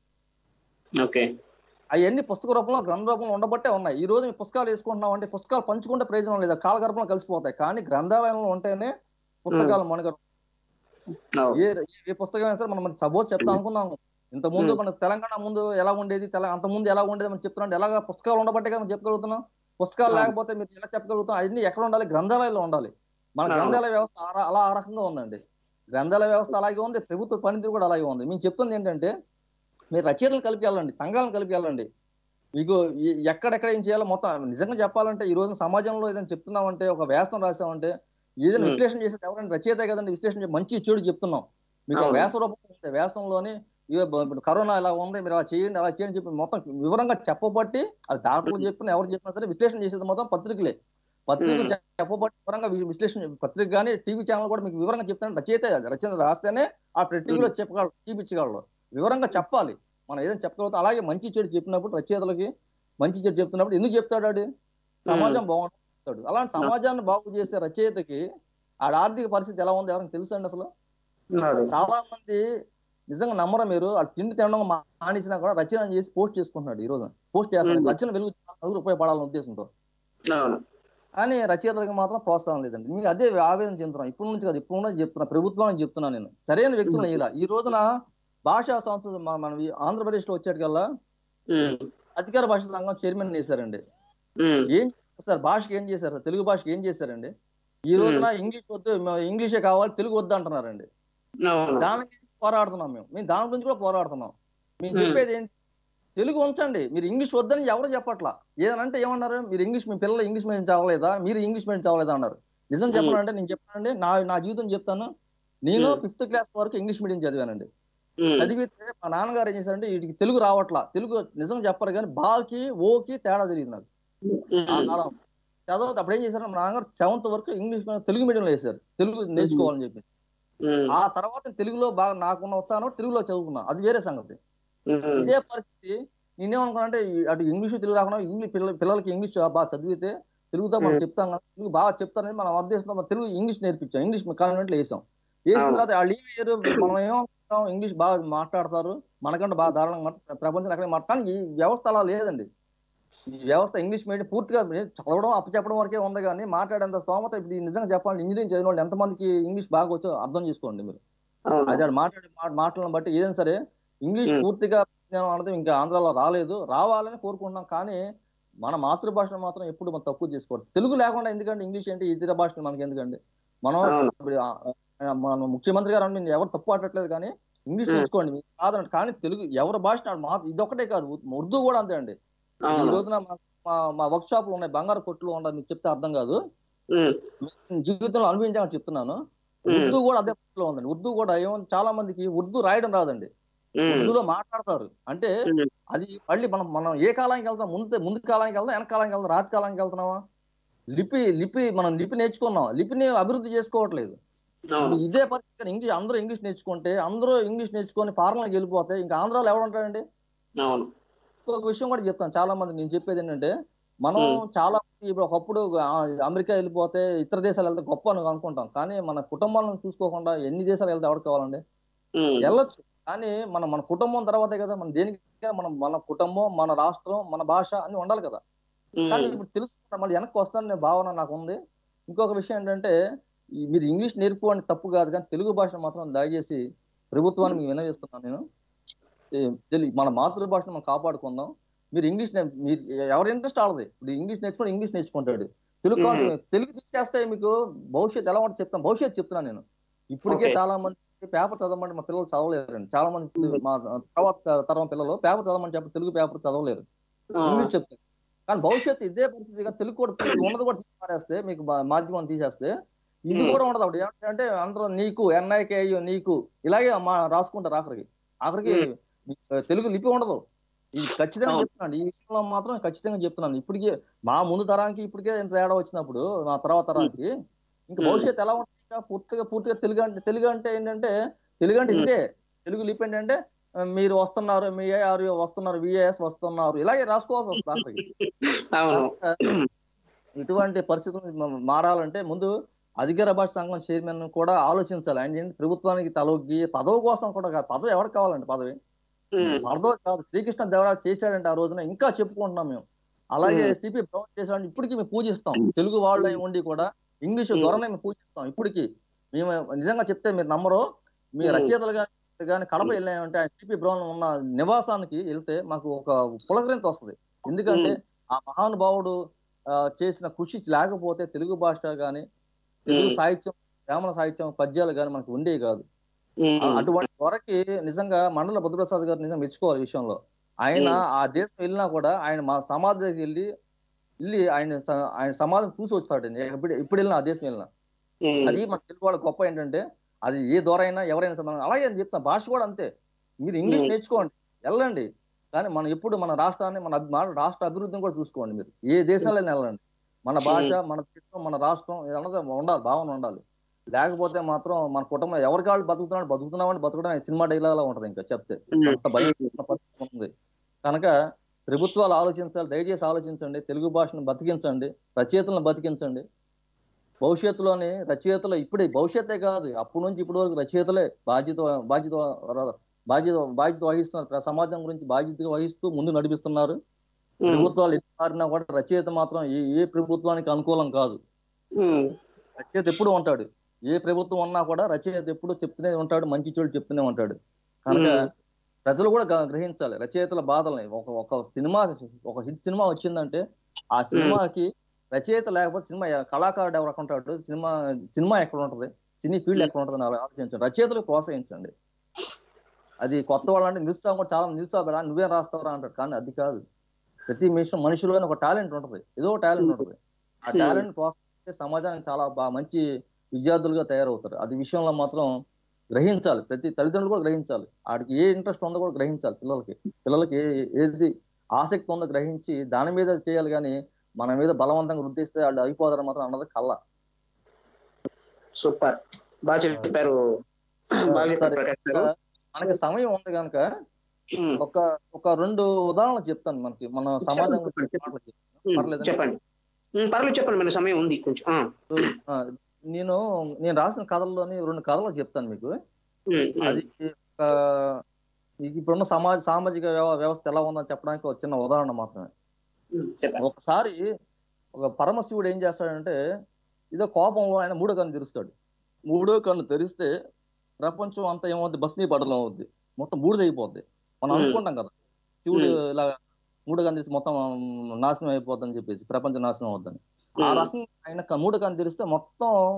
ఓకే అవన్నీ పుస్తక రూపంలో గ్రంథ రూపంలో ఉండబట్టే ఉన్నాయి ఈ రోజు మీ పుస్తకాలు వేసుకుంటున్నాం అంటే పుస్తకాలు పంచుకుంటే ప్రయోజనం లేదు కాలగర్భంలో కలిసిపోతాయి కానీ గ్రంథాలయంలో ఉంటేనే పుస్తకాలు మనకు అవును. ఏ ఏ పుస్తకం అయినా సరే మనం సపోజ్ చెప్తా అనుకున్నాము ఇంత ముందు Hmm. మన తెలంగాణ ముందు ఎలా ఉండేది తెల అంత ముందు ఎలా ఉండేది మనం చెప్తున్నాం ఎలాగా పుస్తకాలు ఉండబట్టే కదా మనం చెప్పగలుగుతున్నాం పుస్తకాలు అవును. లేకపోతే మీరు ఎలా చెప్పగలుగుతాం అవన్నీ ఎక్కడ ఉండాలి గ్రంథాలయాల్లో ఉండాలి మన అవును. గ్రంథాలయ వ్యవస్థ ఆ- అలా ఆ రకంగా ఉందండి గ్రంథాలయ వ్యవస్థ అలాగే ఉంది ప్రభుత్వ పనితీరు కూడా అలాగే ఉంది మేము చెప్తుంది ఏంటంటే మీరు రచయితలు కలిపి వెళ్ళండి సంఘాలను కలిపి వెళ్ళండి మీకు ఈ- ఎక్కడెక్కడ ఏం చేయాలో మొత్తం నిజంగా చెప్పాలంటే ఈ రోజు సమాజంలో ఏదైనా చెప్తున్నామంటే ఒక వ్యాసం రాసామంటే ఏదైనా Hmm. విశ్లేషణ చేసేది ఎవరైనా రచయితే కదండి విశ్లేషణ చేసి మంచి చెడు చెప్తున్నాం మీకు ఒక అవును. వ్యాస రూపం ఉంది వ్యాసంలోని ఇగో బ- ఇప్పుడు కరోనా ఇలా ఉంది మీరు అలా చేయండి అలా చేయండి చెప్పి మొత్తం వివరంగా చెప్పబట్టి అది డాక్టర్లు చెప్పిన ఎవరు చెప్పినా సరే విశ్లేషణ చేసేది మొత్తం పత్రికలే పత్రికలు Hmm. చెప్పబట్టి వివరంగా వి- విశ్లేషణ పత్రిక కానీ టీవీ ఛానల్ కూడా మీకు వివరంగా చెప్తాను రచయిత రచన రాస్తేనే ఆ టీవీలో చెప్పగలరు చూపించగలరు వివరంగా చెప్పాలి మనం ఏదైనా చెప్పగలుగుతాం అలాగే మంచి చెడు చెప్పినప్పుడు రచయితలకి మంచి చెడు చెప్తున్నప్పుడు ఎందుకు చెప్తాడు ఆడు సమాజం బాగుంటాడు అలాంటి సమాజాన్ని బాగు చేసే రచయితకి ఆడ ఆర్థిక పరిస్థితి ఎలా ఉంది ఎవరికి తెలుసండి అసలు అదే. చాలా మంది నిజంగా నమ్మరా మీరు ఆ తిండి తినడం మా- మానేసినా కూడా రచన చేసి పోస్ట్ చేసుకుంటున్నాడు ఈ రోజు పోస్ట్ చేస్తాడు Hmm. రచన వెలుగు నలుగురు ఉపయోగపడాలనే ఉద్దేశంతో అవును కానీ రచయితలకు మాత్రం ప్రోత్సాహం లేదండి మీకు అదే ఆవేదన చెందుతున్నాం ఇప్పుడు నుంచి కాదు ఇప్పుడు నుంచి చెప్తున్నా ప్రభుత్వం చెప్తున్నాను నేను సరైన వ్యక్తులు ఇలా ఈ రోజున భాషా సంస్థ మన మన ఈ ఆంధ్రప్రదేశ్ లో వచ్చేటికల్లా ఉమ్, అధికార భాష సంఘం చైర్మన్ వేశారండి ఉమ్, ఏం చేశారు సార్ భాషకి ఏం చేశారు సార్? తెలుగు భాషకి ఏం చేశారండి ఈ రోజున ఇంగ్లీష్ వద్దు మ- ఇంగ్లీషే కావాలి తెలుగు వద్దు అంటున్నారండి అవును దాని గురించి పోరాడుతున్నాం మేము మేము దాని గురించి కూడా పోరాడుతున్నాం మేము Hmm. చెప్పేది ఏంటి తెలుగు ఉంచండి మీరు ఇంగ్లీష్ వద్దని ఎవరు చెప్పట్లా ఏదనంటే ఏమన్నారు మీరు ఇంగ్లీష్ మీ పిల్లలు ఇంగ్లీష్ మీడియం చదవలేదా మీరు ఇంగ్లీష్ మీడియం చదవలేదా అన్నారు నిజం Hmm. చెప్పాలంటే నేను చెప్పానండి నా నా జీవితం చెప్తాను నేను Hmm. ఫిఫ్త్ క్లాస్ వరకు ఇంగ్లీష్ మీడియం చదివానండి ఉమ్, చదివితే మా నాన్నగారు ఏం చేశారంటే వీటికి తెలుగు రావట్లా తెలుగు నిజం చెప్పరు కానీ బాకి ఓకి తేడా తెలియదు నాకు ఆ ఉమ్, కాలం చదవతే అప్పుడు ఏం చేశారు మా నాన్నగారు సెవెంత్ వరకు ఇంగ్లీష్ మీడియం తెలుగు మీడియంలో వేశారు తెలుగు నేర్చుకోవాలని చెప్పి ఉమ్, ఆ తర్వాత తెలుగులో బాగా నాకున్న ఉత్సాహం తెలుగులో చదువుకున్నా అది వేరే సంగతి ఉమ్, ఇదే పరిస్థితి నేనేమనుకున్నా అంటే ఈ- అటు ఇంగ్లీష్ తెలుగు రాకుండా ఇంగ్లీష్ పిల్లల పిల్లలకి ఇంగ్లీష్ బాగా చదివితే తెలుగుతో మనం Hmm. చెప్తాం కదా తెలుగు బాగా చెప్తానని మనం ఉద్దేశంతో మనం తెలుగు ఇంగ్లీష్ నేర్పించాం ఇంగ్లీష్ కాన్వెంట్లో వేసాం వేసిన అవును. తర్వాత వాళ్ళు ఏం వేయరు మనం ఏమనుకుంటాం ఇంగ్లీష్ బాగా మాట్లాడతారు మనకంటే బాగా దారుణంగా మాట్లా- ప్రపంచంలో ఎక్కడ మాట్లాడాలి ఈ వ్యవస్థ అలా లేదండి ఈ వ్యవస్థ ఇంగ్లీష్ మీడియం పూర్తిగా చదవడం అప్పచెప్పడం వరకే ఉంది కానీ మాట్లాడేంత స్తోమత ఇప్పుడు ఈ నిజంగా చెప్పాలంటే ఇంజనీరింగ్ చదివిన వాళ్ళు ఎంతమందికి ఇంగ్లీష్ బాగా వచ్చో అర్థం చేసుకోండి మీరు అవును. అది ఆడు మాట్లాడే మా- మాటలను బట్టి ఏదైనా సరే ఇంగ్లీష్ Hmm. పూర్తిగా జ్ఞానం అన్నది ఇంకా ఆంధ్రాలో రాలేదు రావాలని కోరుకుంటున్నాం కానీ మన మాతృభాషను మాత్రం ఎప్పుడు మనం తక్కువ చేసుకోవద్దు తెలుగు లేకుండా ఎందుకంటే ఇంగ్లీష్ ఏంటి ఇతర భాషలు మనకి ఎందుకండి మనం అవును. ఇప్పుడు ఆ- ఆ, మన ముఖ్యమంత్రి గారు అంటే ఎవరు తప్పు ఆడట్లేదు కానీ ఇంగ్లీష్ Hmm. నేర్చుకోండి మీకు కాదండి కానీ తెలుగు ఎవరి భాష మా ఇదొక్కటే కాదు ఉ- ఉర్దూ కూడా అంతే అండి ఈ అవును రోజున మా- మా మా వర్క్ షాప్లు ఉన్నాయి బంగారు కొట్లు ఉన్నాయి మీకు చెప్తే అర్థం కాదు ఉమ్, నేను జీవితంలో అనుభవించాలని చెప్తున్నాను ఉమ్, ఉర్దూ కూడా అదే పరిస్థితిలో ఉందండి ఉర్దూ కూడా ఏమో చాలా మందికి ఉర్దూ రాయడం రాదండి ఉమ్, ఉర్దూలో మాట్లాడతారు అంటే ఉమ్, అది మళ్ళీ మనం మనం ఏ కాలానికి వెళ్తాం ముందు ముందు కాలానికి వెళ్తాం వెనక కాలానికి వెళ్తాం రాతి కాలానికి వెళ్తున్నామా లిపి లిపి మనం లిపి నేర్చుకున్నాం లిపిని అభివృద్ధి చేసుకోవట్లేదు అవును ఇప్పుడు ఇదే పరిస్థితి ఇంగ్లీష్ అందరూ ఇంగ్లీష్ నేర్చుకుంటే అందరూ ఇంగ్లీష్ నేర్చుకొని ఫారెన్కి వెళ్ళిపోతే ఇంకా ఆంధ్రాలో ఎవరు ఉంటారండి అవును ఇంకొక విషయం కూడా చెప్తాను చాలా మంది నేను చెప్పేది ఏంటంటే మనం Hmm. చాలా మంది ఇప్పుడు ఒకప్పుడు ఆ, అమెరికా వెళ్ళిపోతే ఇతర దేశాలు వెళ్తే గొప్ప అని అనుకుంటాం కానీ మన కుటుంబాలను చూసుకోకుండా ఎన్ని దేశాలు వెళ్తే ఎవరికి కావాలండి ఉమ్, వెళ్ళొచ్చు కానీ మన మన కుటుంబం తర్వాతే కదా మన దేనికి మనం మన కుటుంబం మన రాష్ట్రం మన భాష అన్ని ఉండాలి కదా కానీ ఉమ్, ఇప్పుడు తెలుసుకున్నా మళ్ళీ వెనక్కి వస్తాననే భావన నాకు ఉంది ఇంకొక విషయం ఏంటంటే ఈ మీరు ఇంగ్లీష్ నేర్పుకోవడానికి తప్పు కాదు కానీ తెలుగు భాషను మాత్రం దయచేసి ప్రభుత్వాన్ని మీకు వినవిస్తున్నాను నేను ఏ, తెలు- మన మాతృభాషను మనం కాపాడుకుందాం మీరు ఇంగ్లీష్ నే- మీరు ఎవరి ఇంట్రెస్ట్ ఆడదు ఇప్పుడు ఇంగ్లీష్ నేర్చుకుని ఇంగ్లీష్ నేర్చుకుంటాడు తెలుగు మ్మ్. కావాలి- తెలుగు తీసేస్తే మీకు భవిష్యత్తు ఎలా ఉంటుంది చెప్తాను భవిష్యత్తు చెప్తున్నాను నేను ఇప్పటికే Okay. చాలా మంది పేపర్ చదవమంటే మా పిల్లలు చదవలేరండి చాలా మంది మా తర్వాత తరం పిల్లలు పేపర్ చదవమని చెప్పి తెలుగు పేపర్ చదవలేరు ఆ, ఇంగ్లీష్ చెప్తారు కానీ భవిష్యత్తు ఇదే పరిస్థితిగా తెలుగు కూడా ఇప్పుడు ఉన్నది కూడా తీసి పారేస్తే మీకు మా- మాధ్యమం తీసేస్తే ఇది Hmm. కూడా ఉండదు అప్పుడు ఏమంటే అందరూ నీకు ఎన్ఐకేయు నీకు ఇలాగే మా రాసుకుంటారు ఆఖరికి ఆఖరికి Hmm. మీకు తెలుగు లిపి ఉండదు ఇది ఖచ్చితంగా అవును. చెప్తున్నాను ఈ విషయంలో మాత్రం ఖచ్చితంగా చెప్తున్నాను ఇప్పటికే మా ముందు తరానికి ఇప్పటికే ఇంత తేడా వచ్చినప్పుడు మా తర్వాత తరానికి ఇంకా Hmm. భవిష్యత్తు ఎలా ఉంటుంది ఇంకా పూర్తిగా పూర్తిగా తెలుగు అంటే తెలుగు అంటే ఏంటంటే తెలుగు అంటే Hmm. ఇంతే తెలుగు లిపి ఏంటంటే ఆ, మీరు వస్తున్నారు మీ ఆరు వస్తున్నారు విఏఎస్ వస్తున్నారు ఇలాగే రాసుకోవాల్సి వస్తుంది ఆఖరికి అవును ఇటువంటి పరిస్థితులు మ- మారాలంటే ముందు అధికార భాష సంఘం చైర్మన్ కూడా ఆలోచించాలి ఆయన ఏంటి ప్రభుత్వానికి తలొగ్గి పదవి కోసం కూడా కాదు పదవి ఎవరికి కావాలండి పదవి ఉమ్, పదవి కాదు శ్రీకృష్ణ దేవరాజు చేశాడంటే ఆ రోజున ఇంకా చెప్పుకుంటున్నాం మేము అలాగే Hmm. సిపి బ్రౌన్ చేశాడు ఇప్పటికీ మేము పూజిస్తాం తెలుగు వాళ్ళై ఉండి కూడా ఇంగ్లీష్ Hmm. ధోరణి మేము పూజిస్తాం ఇప్పటికీ మేము నిజంగా చెప్తే మీరు నమ్మరు మీ Hmm. రచయితలు కానీ కానీ కడప వెళ్ళామంటే ఆయన సిపి బ్రౌన్ ఉన్న నివాసానికి వెళ్తే మాకు ఒక పులకరింత వస్తుంది ఎందుకంటే ఆ మహానుభావుడు ఆ, చేసిన కృషి లేకపోతే తెలుగు భాష కానీ తెలుగు ఉమ్, సాహిత్యం బ్రాహ్మణ సాహిత్యం పద్యాలు కానీ మనకు ఉండేవి కాదు ఉమ్, ఆ- అటువంటి వరకి నిజంగా మండల బుద్ధప్రసాద్ గారు నిజంగా మెచ్చుకోవాలి ఈ విషయంలో ఆయన ఉమ్. ఆ దేశం వెళ్ళినా కూడా ఆయన మా సమాధి దగ్గరికి వెళ్ళి వెళ్ళి ఆయన స- ఆయన సమాధం చూసి వస్తాడు ఇప్పుడు ఇప్పుడు వెళ్ళినా ఆ దేశం వెళ్ళినా ఉమ్, అది మన తెలుగు వాళ్ళ గొప్ప ఏంటంటే అది ఏ దూరైనా ఎవరైనా సరే మనం అలాగే అని చెప్తాం భాష కూడా అంతే మీరు ఇంగ్లీష్ ఉమ్. నేర్చుకోండి వెళ్ళండి కానీ మన ఎప్పుడు మన రాష్ట్రాన్ని మన అభి- మన రాష్ట్ర అభివృద్ధిని కూడా చూసుకోండి మీరు ఏ దేశాల్లో వెళ్ళండి మన భాష మన దేశం మన రాష్ట్రం ఇదన్నది ఉండాలి భావన ఉండాలి లేకపోతే మాత్రం మన కుటుంబం ఎవరికి వాళ్ళు బతుకుతున్నాడు బతుకుతున్నామని బతుకడం సినిమా డైలాగ్ లా ఉంటది ఇంకా చెప్తే ఉమ్, అంత భయం ఉన్న పరిస్థితి ఉంది కనుక ప్రభుత్వాలు ఆలోచించాలి దయచేసి ఆలోచించండి తెలుగు భాషను బతికించండి రచయితలను బతికించండి భవిష్యత్తులోని రచయితలు ఇప్పుడే భవిష్యత్తే కాదు అప్పటి నుంచి ఇప్పటి వరకు రచయితలే బాధ్యత బాధ్యత బాధ్యత బాధ్యత వహిస్తున్నారు ప్ర- సమాజం గురించి బాధ్యత వహిస్తూ ముందు నడిపిస్తున్నారు ఉమ్, ప్రభుత్వాలు ఎన్ని మారినా కూడా రచయిత మాత్రం ఏ ఏ ప్రభుత్వానికి అనుకూలం కాదు ఉమ్, రచయిత ఎప్పుడు ఉంటాడు ఏ ప్రభుత్వం ఉన్నా కూడా రచయిత ఎప్పుడు చెప్తూనే ఉంటాడు మంచి చెడు చెప్తూనే ఉంటాడు కనుక ఉమ్. ప్రజలు కూడా గ- గ్రహించాలి రచయితల బాధల్ని ఒక ఒక సినిమా ఒక హిట్ సినిమా వచ్చిందంటే ఆ సినిమాకి రచయిత లేకపోతే సినిమా ఎ- కళాకారుడు ఎవరు ఎక్కడ ఉంటాడు సినిమా సినిమా ఎక్కడ ఉంటది సినీ ఫీల్డ్ ఎక్కడ ఉంటది అని ఆలోచించండి రచయితలు ప్రోత్సహించండి అది కొత్త వాళ్ళు అంటే నిరుత్సాహం కూడా చాలా నిరుత్సాహపడా నువ్వేం రాస్తావరా అంటాడు కానీ అది కాదు ప్రతి విషయం మనుషుల్లోనే ఒక టాలెంట్ ఉంటది ఏదో టాలెంట్ ఉంటది ఆ Hmm. టాలెంట్ ప్రోత్సహిస్తే సమాజానికి చాలా బాగా మంచి విద్యార్థులుగా తయారవుతారు అది విషయంలో మాత్రం గ్రహించాలి ప్రతి తల్లిదండ్రులు కూడా గ్రహించాలి వాడికి ఏ ఇంట్రెస్ట్ ఉందో కూడా గ్రహించాలి పిల్లలకి పిల్లలకి ఏ- ఏది ఆసక్తి ఉందో గ్రహించి దాని మీద చేయాలి కానీ మన మీద బలవంతంగా వృద్ధిస్తే వాళ్ళు అయిపోతారు మాత్రం అన్నది కళ్ళ సూపర్ బాగా చెప్పారు బాగా చెప్పారు ప్రకాష్ గారు మనకి సమయం ఉంది కనుక ఉమ్, ఒక ఒక రెండు ఉదాహరణలు చెప్తాను మనకి మన సమాజం గురించి మాట్లాడుకుందాం. ఉమ్, పర్లేదా? చెప్పండి ఉమ్, పర్లేదు చెప్పండి మన సమయం ఉంది కొంచెం ఆ, ఆ, నేను నేను రాసిన కథల్లోని రెండు కథలు చెప్తాను మీకు ఉమ్, ఉమ్, అది ఒక మీకు ఇప్పుడున్న సమాజ సామాజిక వ్యవ- వ్యవస్థ ఎలా ఉందని చెప్పడానికి ఒక చిన్న ఉదాహరణ మాత్రమే ఉమ్, చెప్పండి ఒకసారి ఒక పరమశివుడు ఏం చేస్తాడంటే ఇదో కోపంలో ఆయన మూడో కన్ను తెరుస్తాడు మూడో కన్ను తెరిస్తే ప్రపంచం అంతా ఏమవుద్ది భస్మీపటలం అవుద్ది మొత్తం బూడిదైపోద్ది మనం Hmm. అనుకుంటాం కదా శివుడు Hmm. ఇలా మూడో కన్ను తెరిస్తే మొత్తం నాశనం అయిపోద్దని చెప్పేసి ప్రపంచం నాశనం అవుద్దని ఆ ఉమ్, రకంగా ఆయన క- మూడో కన్ను తెరిస్తే మొత్తం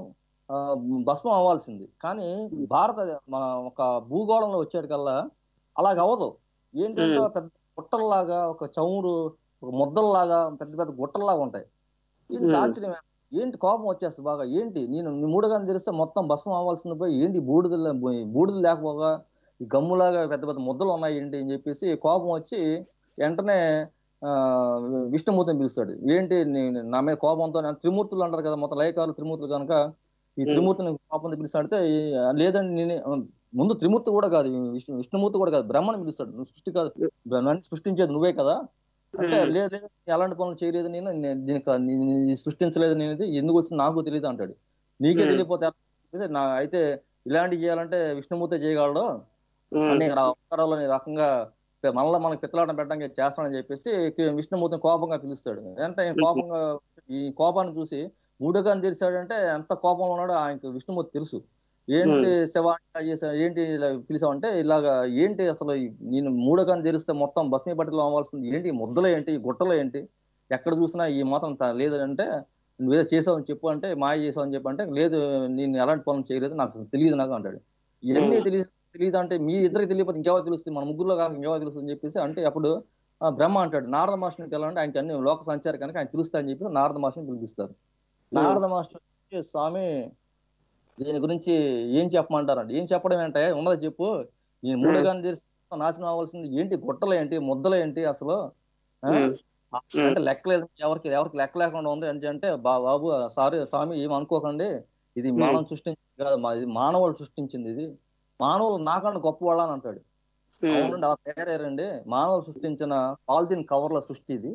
ఆ, భస్మం అవ్వాల్సింది కానీ భారత మన ఒక భూగోళంలో వచ్చేటికల్లా అలాగ అవ్వదు ఏంటంటే మ్మ్. పెద్ద గుట్టల్లాగా ఒక చమురు ఒక ముద్దల్లాగా పెద్ద పెద్ద గుట్టల్లాగా ఉంటాయి ఏంటి మ్మ్. ఆశ్చర్యం ఏంటి కోపం వచ్చేస్తుంది బాగా ఏంటి నేను నీ మూడగాని తెలిస్తే మొత్తం భస్మం అవ్వాల్సింది పోయి ఏంటి బూడిద బూడిద లేకపోగా ఈ గమ్ములాగా పెద్ద పెద్ద ముద్దలు ఉన్నాయి ఏంటి అని చెప్పేసి కోపం వచ్చి వెంటనే ఆ, విష్ణుమూర్తిని పిలుస్తాడు ఏంటి నీ- నా మీద కోపంతో నా త్రిమూర్తులు అంటారు కదా మొత్తం లయకారులు త్రిమూర్తులు కనుక ఈ మ్మ్. త్రిమూర్తిని కోపంతో పిలుస్తాడంటే ఈ- లేదండి నేనే ముందు త్రిమూర్తి కూడా కాదు విష్ణు విష్ణుమూర్తి కూడా కాదు బ్రహ్మని పిలుస్తాడు నువ్వు సృష్టి కాదు నన్ను సృష్టించేది నువ్వే కదా అంటే మ్మ్. లేదు లేదు నేను ఎలాంటి పనులు చేయలేదు నేను నేను దీనికి నీ- నీ సృష్టించలేదు నేను ఇది ఎందుకు వచ్చింది నాకు తెలియదు అంటాడు నీకే మ్మ్. తెలియపోతే ఎలా? అయితే నా అయితే ఇలాంటివి చేయాలంటే విష్ణుమూర్తి చేయగలడు మ్మ్. అన్ని అవతారాలు ఈ రకంగా మళ్ళీ మనకి పిత్తలాటం పెట్టడానికి చేస్తానని చెప్పేసి విష్ణుమూర్తిని కోపంగా పిలుస్తాడు అంటే ఈయన కోపంగా ఈ కోపాన్ని చూసి మూడుగాని తెరిచాడంటే ఎంత కోపంలో ఉన్నాడో ఆయనకు విష్ణుమూర్తి తెలుసు ఏంటి శివ ఇలా చేశావు? ఏంటి ఇలా పిలిచావంటే ఇలాగా ఏంటి అసలు ఈ- నేను మూడగాని తెరిస్తే మొత్తం భస్మీ బట్టలు అవ్వాల్సింది ఏంటి ఈ ముద్దలు ఏంటి ఈ గుట్టలు ఏంటి ఎక్కడ చూసినా ఈ మాత్రం త- లేదు అంటే నువ్వేదో చేసావని చెప్పు అంటే మాయ చేసావని చెప్పు అంటే లేదు నేను ఎలాంటి పనులు చేయలేదు నాకు తెలియదు నాకు అంటాడు ఇవన్నీ Hmm. తెలియదు తెలియదు అంటే మీ ఇద్దరికి తెలియకపోతే ఇంకెవరు తెలుస్తుంది మన ముగ్గురులో కాక ఇంకెవరు తెలుస్తుంది అని చెప్పేసి అంటే అప్పుడు ఆ, బ్రహ్మ అంటాడు నారద మాస్టర్ని పిలవండి ఆయనకి అన్ని లోక సంచారి కనుక ఆయన తెలుస్తా అని చెప్పి నారద మాస్టర్ని పిలిపిస్తారు నారద మాస్టర్ వచ్చి, స్వామి దీని గురించి ఏం చెప్పమంటారండి ఏం చెప్పడం ఏంటే ఉన్నది చెప్పు నేను మూడుగాని తెలిసి నాశనం అవ్వాల్సింది ఏంటి గుట్టలు ఏంటి ముద్దలు ఏంటి అసలు ఆ? మ్మ్. అంటే లెక్కలేదు ఎవరికి ఎవరికి లెక్క లేకుండా ఉంది అంటే అంటే బా బాబు సారీ స్వామి ఏం అనుకోకండి ఇది మనం సృష్టించింది కాదు మా- ఇది మానవులు సృష్టించింది ఇది మానవులు నాకన్నా గొప్పవాళ్ళ అని అంటాడు మ్మ్. అవునండి అలా తయారయ్యారండి మానవులు సృష్టించిన పాలిథిన్ కవర్ల సృష్టి ఇది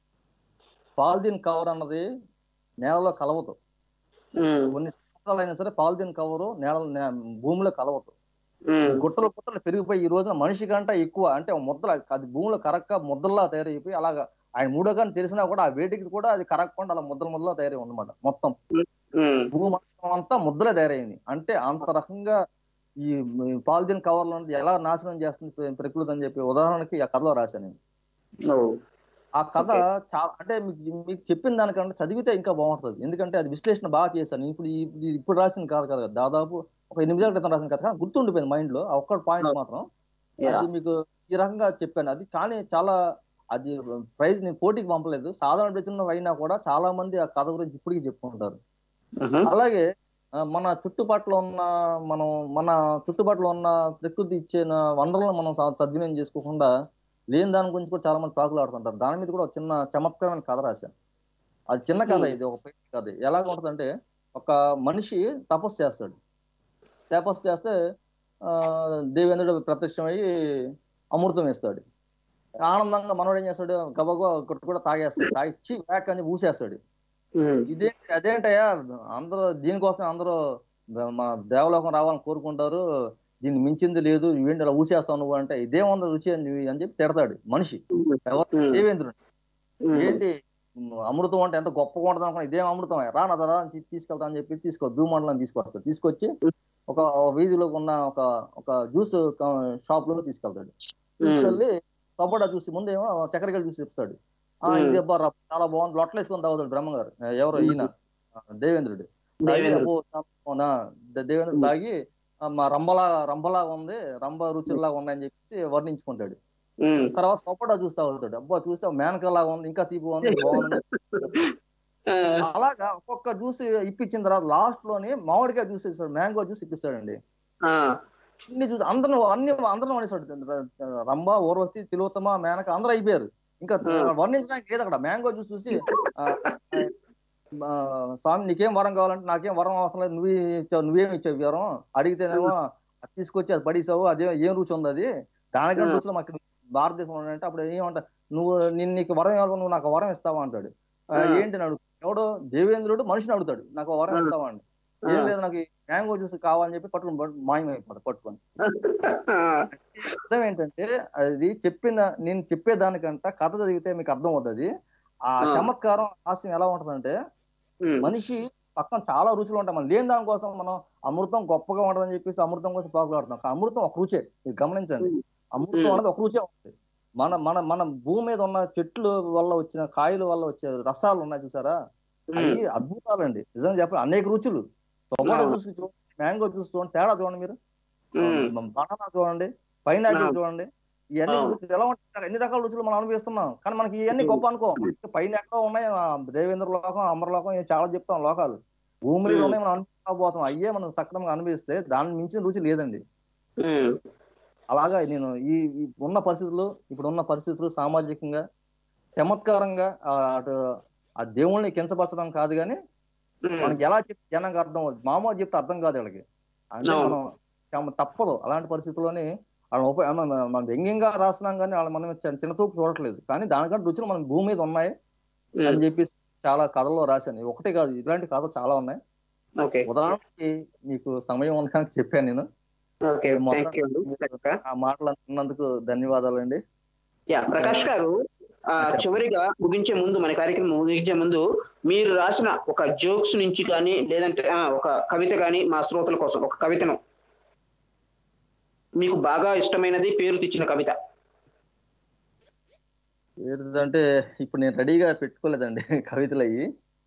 పాలిథిన్ కవర్ అన్నది నేలలో కలవదు మ్మ్. కొన్ని సంవత్సరాలు అయినా సరే పాలిథిన్ కవరు నేల నే- భూమిలో కలవదు మ్మ్. గుట్టలు గుట్టలు పెరిగిపోయి ఈ రోజున మనిషి కంటే ఎక్కువ అంటే ఒక ముద్దల అది భూమిలో కరక్క ముద్దల్లా తయారైపోయి అలాగా ఆయన మూడో కానీ తెలిసినా కూడా ఆ వేటికి కూడా అది కరగకుండా అలా ముద్దల ముద్దలా తయారై ఉందన్నమాట మొత్తం మ్మ్. భూమి మొత్తం అంతా ముద్దలే తయారైంది అంటే అంత రకంగా ఈ పాలిథిన్ కవర్లు అనేది ఎలా నాశనం చేస్తుంది ప్ర- ప్రకృతి అని చెప్పి ఉదాహరణకి ఆ కథలో రాశాను నేను ఓ. ఆ కథ Okay. చాలా అంటే మీకు మీకు చెప్పిన దానికంటే చదివితే ఇంకా బాగుంటుంది ఎందుకంటే అది విశ్లేషణ బాగా చేశాను ఇప్పుడు ఈ- ఇది ఇప్పుడు రాసిన కాదు కదా దాదాపు ఒక ఎనిమిదేళ్ల క్రితం రాసిన కథ కానీ గుర్తుండిపోయింది మైండ్ లో ఆ ఒక్క పాయింట్ Oh. మాత్రం Yeah. అది మీకు ఈ రకంగా చెప్పాను అది కానీ చాలా అది ప్రైజ్ నేను పోటీకి పంపలేదు సాధారణ ప్రచురణ అయినా కూడా చాలా మంది ఆ కథ గురించి ఇప్పటికీ చెప్పుకుంటారు మ్మ్. అలాగే ఆ, మన చుట్టుపక్కల ఉన్న మనం మన చుట్టుపక్కల ఉన్న ప్రకృతి ఇచ్చిన వనరులను మనం స- సద్వినియోగం చేసుకోకుండా లేని దాని గురించి కూడా చాలా మంది ప్రాకులాడుతుంటారు దాని మీద కూడా ఒక చిన్న చమత్కారమైన కథ రాశాను అది చిన్న కథ ఇది ఒక పెద్ద కథ ఎలాగ ఉంటుందంటే ఒక మనిషి తపస్సు చేస్తాడు తపస్సు చేస్తే ఆ దేవేంద్రుడు ప్రత్యక్షమయ్యి అమృతం వేస్తాడు ఆనందంగా మనోడు ఏం చేస్తాడు గబగబా కొట్టు కూడా తాగేస్తాడు తాగిచ్చి వేక్ అని ఊసేస్తాడు మ్మ్. ఇదేంటి అదేంటయ్యా అందరూ దీనికోసం అందరూ మన దేవలోకం రావాలని కోరుకుంటారు దీన్ని మించింది లేదు ఇవేంటి అలా ఊసేస్తావు నువ్వు అంటే ఇదేముంది రుచి అని అని చెప్పి తిడతాడు మనిషి ఎవరు మ్మ్. దేవేంద్రుడు మ్మ్. ఏంటి ఉమ్, అమృతం అంటే ఎంత గొప్పగా ఉంటుంది అనుకున్నా ఇదేం అమృతం రా నా రా అని చెప్పి తీసుకెళ్తా అని చెప్పి తీసుకో భూమండలం తీసుకొస్తాడు తీసుకొచ్చి ఒక ఒక వీధిలో ఉన్న ఒక ఒక జ్యూస్ షాప్ లో తీసుకెళ్తాడు తీసుకెళ్ళి కబడ్డా చూసి ముందేమో చక్కెరకాయలు చూసి చెప్తాడు ఆ మ్మ్. ఇది అబ్బా రా- చాలా బాగుంది లొట్టలు వేసుకొని తాగుతాడు బ్రహ్మంగారు ఎవరు ఈయన ఆ, దేవేంద్రుడు తాగి, దేవేంద్రుడు. అబ్బో, తా- అవునా? దే- దేవేంద్రుడు తాగి ఆ, మా రంబలా రంబలా ఉంది రంబ రుచుల్లాగా ఉన్నాయని చెప్పేసి వర్ణించుకుంటాడు మ్మ్. తర్వాత సపోటా చూస్తా అవుతాడు అబ్బా చూస్తే మేనక లాగా ఉంది ఇంకా తీపి ఉంది బాగుంది ఆ. అలాగా ఒక్కొక్క జ్యూస్ ఇప్పించిన తర్వాత లాస్ట్ లోని మామిడికాయ జ్యూస్ ఇస్తాడు మ్యాంగో జ్యూస్ ఇప్పిస్తాడండి ఆ. అన్ని చూసి అందరూ అన్ని అందరూ వనేసాడు రంభ ఊర్వశి తిలోత్తమ మేనక అందరూ అయిపోయారు ఇంకా Hmm. వర్ణించడానికి లేదు అక్కడ మ్యాంగో జ్యూస్ చూసి ఆ, ఆ, స్వామి నీకేం వరం కావాలంటే నాకేం వరం అవసరం లేదు నువ్వే ఇచ్చావు నువ్వేం ఇచ్చావు ఈ వరం అడిగితేనేమో అది తీసుకొచ్చి అది పడేసావు అదే ఏం రుచి ఉంది అది దానికంటే Hmm. రుచులు మాకు భారతదేశంలో అంటే అప్పుడు ఏమంటా నువ్వు నేను నీకు వరం ఇవ్వాలి నువ్వు నాకు వరం ఇస్తావా అంటాడు ఆ, Hmm. ఏంటి అని అడుగుతాడు ఎవడో దేవేంద్రుడు మనిషిని అడుగుతాడు నాకు వరం Hmm. ఇస్తావా అండి ఏం లేదు నాకు మ్యాంగో జ్యూస్ కావాలని చెప్పి పట్టుకుని పట్టు- మాయమైపోతాడు పట్టుకొని ఆ. అర్థం ఏంటంటే అది చెప్పిన నేను చెప్పేదానికంట కథ చదివితే మీకు అర్థం అవుతుంది ఆ ఆ. చమత్కారం హాస్యం ఎలా ఉంటుందంటే మ్మ్. మనిషి పక్కన చాలా రుచులు ఉంటాయి మనం లేని దానికోసం మనం అమృతం గొప్పగా ఉంటుందని చెప్పేసి అమృతం కోసం పాకులాడుతున్నాం కానీ అమృతం ఒక రుచే మీరు గమనించండి అమృతం మ్మ్. అనేది ఒక రుచే ఉంటుంది మన మన మన భూమి మీద ఉన్న చెట్లు వల్ల వచ్చిన కాయల వల్ల వచ్చే రసాలు ఉన్నాయి చూసారా మ్మ్. అవి అద్భుతాలండి నిజంగా చెప్పాలి అనేక రుచులు టొమాటో అవును. జ్యూస్ చూడండి మ్యాంగో జ్యూస్ చూడండి తేడా చూడండి మీరు ఉమ్, బనానా చూడండి పైనాపిల్ అవును. చూడండి ఇవన్నీ అవును. రుచులు ఎలా ఉంటాయి ఎన్ని రకాల రుచులు మనం అనుభవిస్తున్నాం కానీ మనకి ఇవన్నీ గొప్ప అనుకో మనకి పైన ఎక్కడో ఉన్నాయి ఆ దేవేంద్ర లోకం అమరలోకం ఇవి చాలా చెప్తాం లోకాలు భూమి మీద ఉమ్. ఉన్నాయి మనం అనుభవపోతాం అయ్యే మనం సక్రమంగా అనుభవిస్తే దాని మించిన రుచి లేదండి ఉమ్, అలాగా నేను ఈ ఈ ఉన్న పరిస్థితులు ఇప్పుడు ఉన్న పరిస్థితులు సామాజికంగా చమత్కారంగా ఆ, అటు ఆ దేవుణ్ణి కించపరచడం కాదు కానీ ఉమ్, మనకి ఎలా చెప్తే జనానికి అర్థం అవుతుంది మామూలు చెప్తే అర్థం కాదు వీళ్ళకి అంటే అవును. మనం చాలా తప్పదు అలాంటి పరిస్థితుల్లోని వాళ్ళని ఉప మనం మనం వ్యంగ్యంగా రాస్తున్నాం కానీ వాళ్ళు మనం చిన్న చిన్న చూపు చూడట్లేదు కానీ దానికంటే రుచులు మన భూమి మీద ఉన్నాయి ఉమ్, అని చెప్పేసి చాలా కథల్లో రాశాను ఇవి ఒకటే కాదు ఇలాంటి కథలు చాలా ఉన్నాయి ఓకే ఉదాహరణకి మీకు సమయం ఉందని చెప్పాను నేను ఓకే థ్యాంక్ యూ అండి చక్కగా. ఆ మాటలు అన్నందుకు ధన్యవాదాలండి యా ప్రకాష్ గారు ఆ, చివరిగా ముగించే ముందు మన కార్యక్రమం ముగించే ముందు మీరు రాసిన ఒక జోక్స్ నుంచి కానీ లేదంటే ఆ, ఒక కవిత కానీ మా శ్రోతల కోసం ఒక కవితను మీకు బాగా ఇష్టమైనది పేరు తెచ్చిన కవిత ఏంటంటే ఇప్పుడు నేను రెడీగా పెట్టుకోలేదండి కవితలు అయ్యి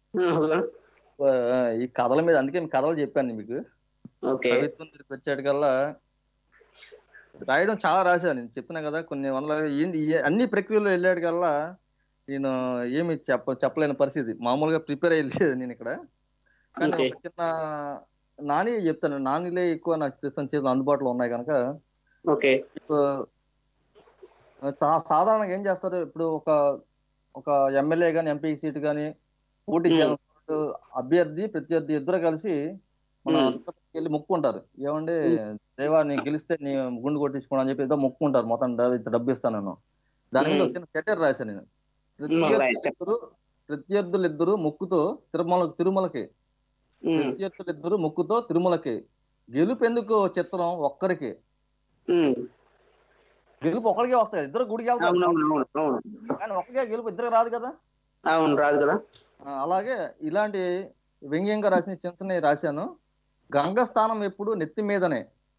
ఆ, ఈ కథల మీద అందుకే నేను కథలు చెప్పాను మీకు ఓకే కవిత్వం మీదకి వచ్చేటికల్లా రాయడం చాలా రాశాను నేను చెప్తున్నా కదా కొన్ని వందల ఏంది ఈ అన్ని ప్రక్రియలో వెళ్ళేటికల్లా నేను ఏమి చెప్ప చెప్పలేని పరిస్థితి మామూలుగా ప్రిపేర్ అయ్యలేదు నేను ఇక్కడ కానీ Okay. ఒక చిన్న నాని చెప్తాను నానిలే ఎక్కువ నాకు ప్రస్తుతం చేతులు అందుబాటులో ఉన్నాయి కనుక ఓకే ఇప్పుడు సా- సాధారణంగా ఏం చేస్తారు ఇప్పుడు ఒక ఒక ఎమ్మెల్యే కానీ ఎంపీ సీట్ కానీ పోటీ Hmm. చేయాలన్నప్పుడు అభ్యర్థి ప్రత్యర్థి ఇద్దరు కలిసి మన Hmm. అంతపురంకి వెళ్ళి మొక్కుంటారు ఏమంటే దేవా నీ గెలిస్తే నీ గుండు కొట్టించుకోండి అని చెప్పి ఏదో మొక్కుంటారు మొత్తం డ- ఇంత డబ్బు ఇస్తాను నేను దాని మీద Hmm. ఒక చిన్న సెటర్ రాశాను నేను right. ప్రత్యర్థులు ప్రత్యర్థులు ఇద్దరు మొక్కుతో తిరుమల తిరుమలకి ఉమ్, ప్రత్యర్థులు ఇద్దరు మొక్కుతో తిరుమలకి గెలుపు ఎందుకు చిత్రం ఒక్కరికి ఉమ్. గెలుపు ఒకరికే వస్తాయి ఇద్దరు గుడికి వెళ్తారు అవును అవును అవును అవును కానీ ఒక్కగే గెలుపు ఇద్దరు రాదు కదా అవును రాదు కదా ఆ, అలాగే ఇలాంటి వ్యంగ్యంగా రాసిన చిన్న చిన్నవి రాశాను గంగ స్థానం ఎప్పుడు నెత్తి మీదనే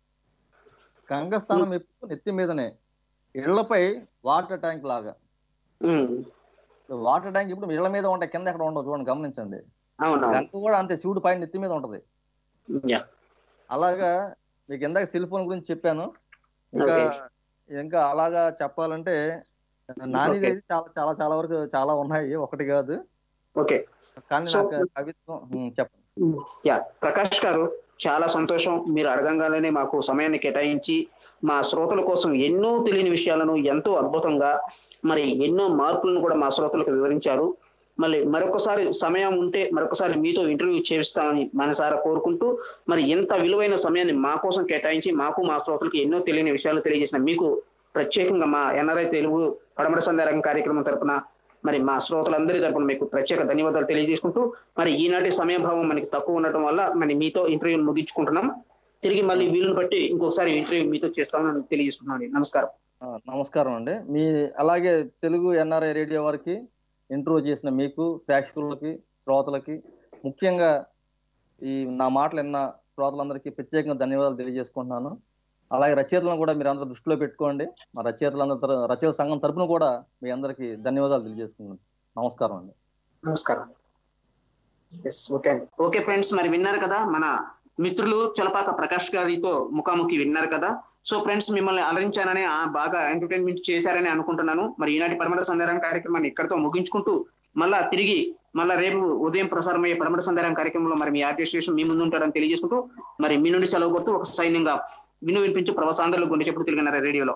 గంగ స్థానం ఎప్పుడు నెత్తి మీదనే ఇళ్లపై వాటర్ ట్యాంక్ లాగా ఉమ్, వాటర్ ట్యాంక్ ఇప్పుడు ఇళ్ల మీద ఉంటాయి కింద ఎక్కడ ఉండవు చూడండి గమనించండి అవును అవును గంగ కూడా అంతే శివుడు పైన నెత్తి మీద ఉంటది యా అలాగా మీకు ఇందాక సెల్ ఫోన్ గురించి చెప్పాను ఇంకా Okay. ఇంకా అలాగా చెప్పాలంటే నాని Okay. చాలా చాలా చాలా వరకు చాలా ఉన్నాయి ఒకటి కాదు ఓకే కానీ So- నాకు కవిత్వం ఉమ్, చెప్పండి యా ప్రకాష్ గారు చాలా సంతోషం మీరు అడగంగానే మాకు సమయాన్ని కేటాయించి మా శ్రోతల కోసం ఎన్నో తెలియని విషయాలను ఎంతో అద్భుతంగా మరి ఎన్నో మార్పులను కూడా మా శ్రోతలకు వివరించారు మళ్ళీ మరొకసారి సమయం ఉంటే మరొకసారి మీతో ఇంటర్వ్యూ చేస్తామని మనసారా కోరుకుంటూ మరి ఎంత విలువైన సమయాన్ని మా కోసం కేటాయించి మాకు మా శ్రోతలకు ఎన్నో తెలియని విషయాలు తెలియజేసిన మీకు ప్రత్యేకంగా మా ఎన్ఆర్ఐ తెలుగు పడమర సందేహం కార్యక్రమం తరపున మరి మా శ్రోతలందరి తరపున మీకు ప్రత్యేక ధన్యవాదాలు తెలియజేసుకుంటూ మరి ఈనాటి సమయభావం మనకి తక్కువ ఉండటం వల్ల మరి మీతో ఇంటర్వ్యూ ముగించుకుంటున్నాం తిరిగి మళ్ళీ వీలుని బట్టి ఇంకొకసారి ఇంటర్వ్యూ మీతో చేస్తామని తెలియజేస్తున్నాను నమస్కారం ఆ, నమస్కారం అండి మీ అలాగే తెలుగు ఎన్ఆర్ఐ రేడియో వారికి ఇంటర్వ్యూ చేసిన మీకు ప్రేక్షకులకి శ్రోతలకి ముఖ్యంగా ఈ నా మాటలు విన్న శ్రోతలందరికీ ప్రత్యేకంగా ధన్యవాదాలు తెలియజేసుకుంటున్నాను అలాగే రచయితలను కూడా మీరు అందరూ దృష్టిలో పెట్టుకోండి మా రచయితలందరూ తర- రచయిత సంఘం తరపున కూడా మీ అందరికీ ధన్యవాదాలు తెలియజేసుకున్నాను నమస్కారం అండి నమస్కారం ఎస్ ఓకే అండి ఓకే ఫ్రెండ్స్ మరి విన్నారు కదా మన మిత్రులు చలపాక ప్రకాష్ గారితో ముఖాముఖి విన్నారు కదా సో ఫ్రెండ్స్ మిమ్మల్ని అలరించానని ఆ, బాగా ఎంటర్టైన్మెంట్ చేశారని అనుకుంటున్నాను మరి ఈనాటి పరమట సందేహం కార్యక్రమాన్ని ఇక్కడితో ముగించుకుంటూ మళ్ళా తిరిగి మళ్ళా రేపు ఉదయం ప్రసారమయ్యే పరమట సందేహం కార్యక్రమంలో మరి మీ ఆర్టిస్టేషన్ మీ ముందు ఉంటారని తెలియజేసుకుంటూ మరి మీ నుండి సెలవు కొడుతూ ఒక సైన్యంగా విను వినిపించు ప్రవాసాంధ్రులు గుండె చెప్పుడు తిరిగినారు రేడియోలో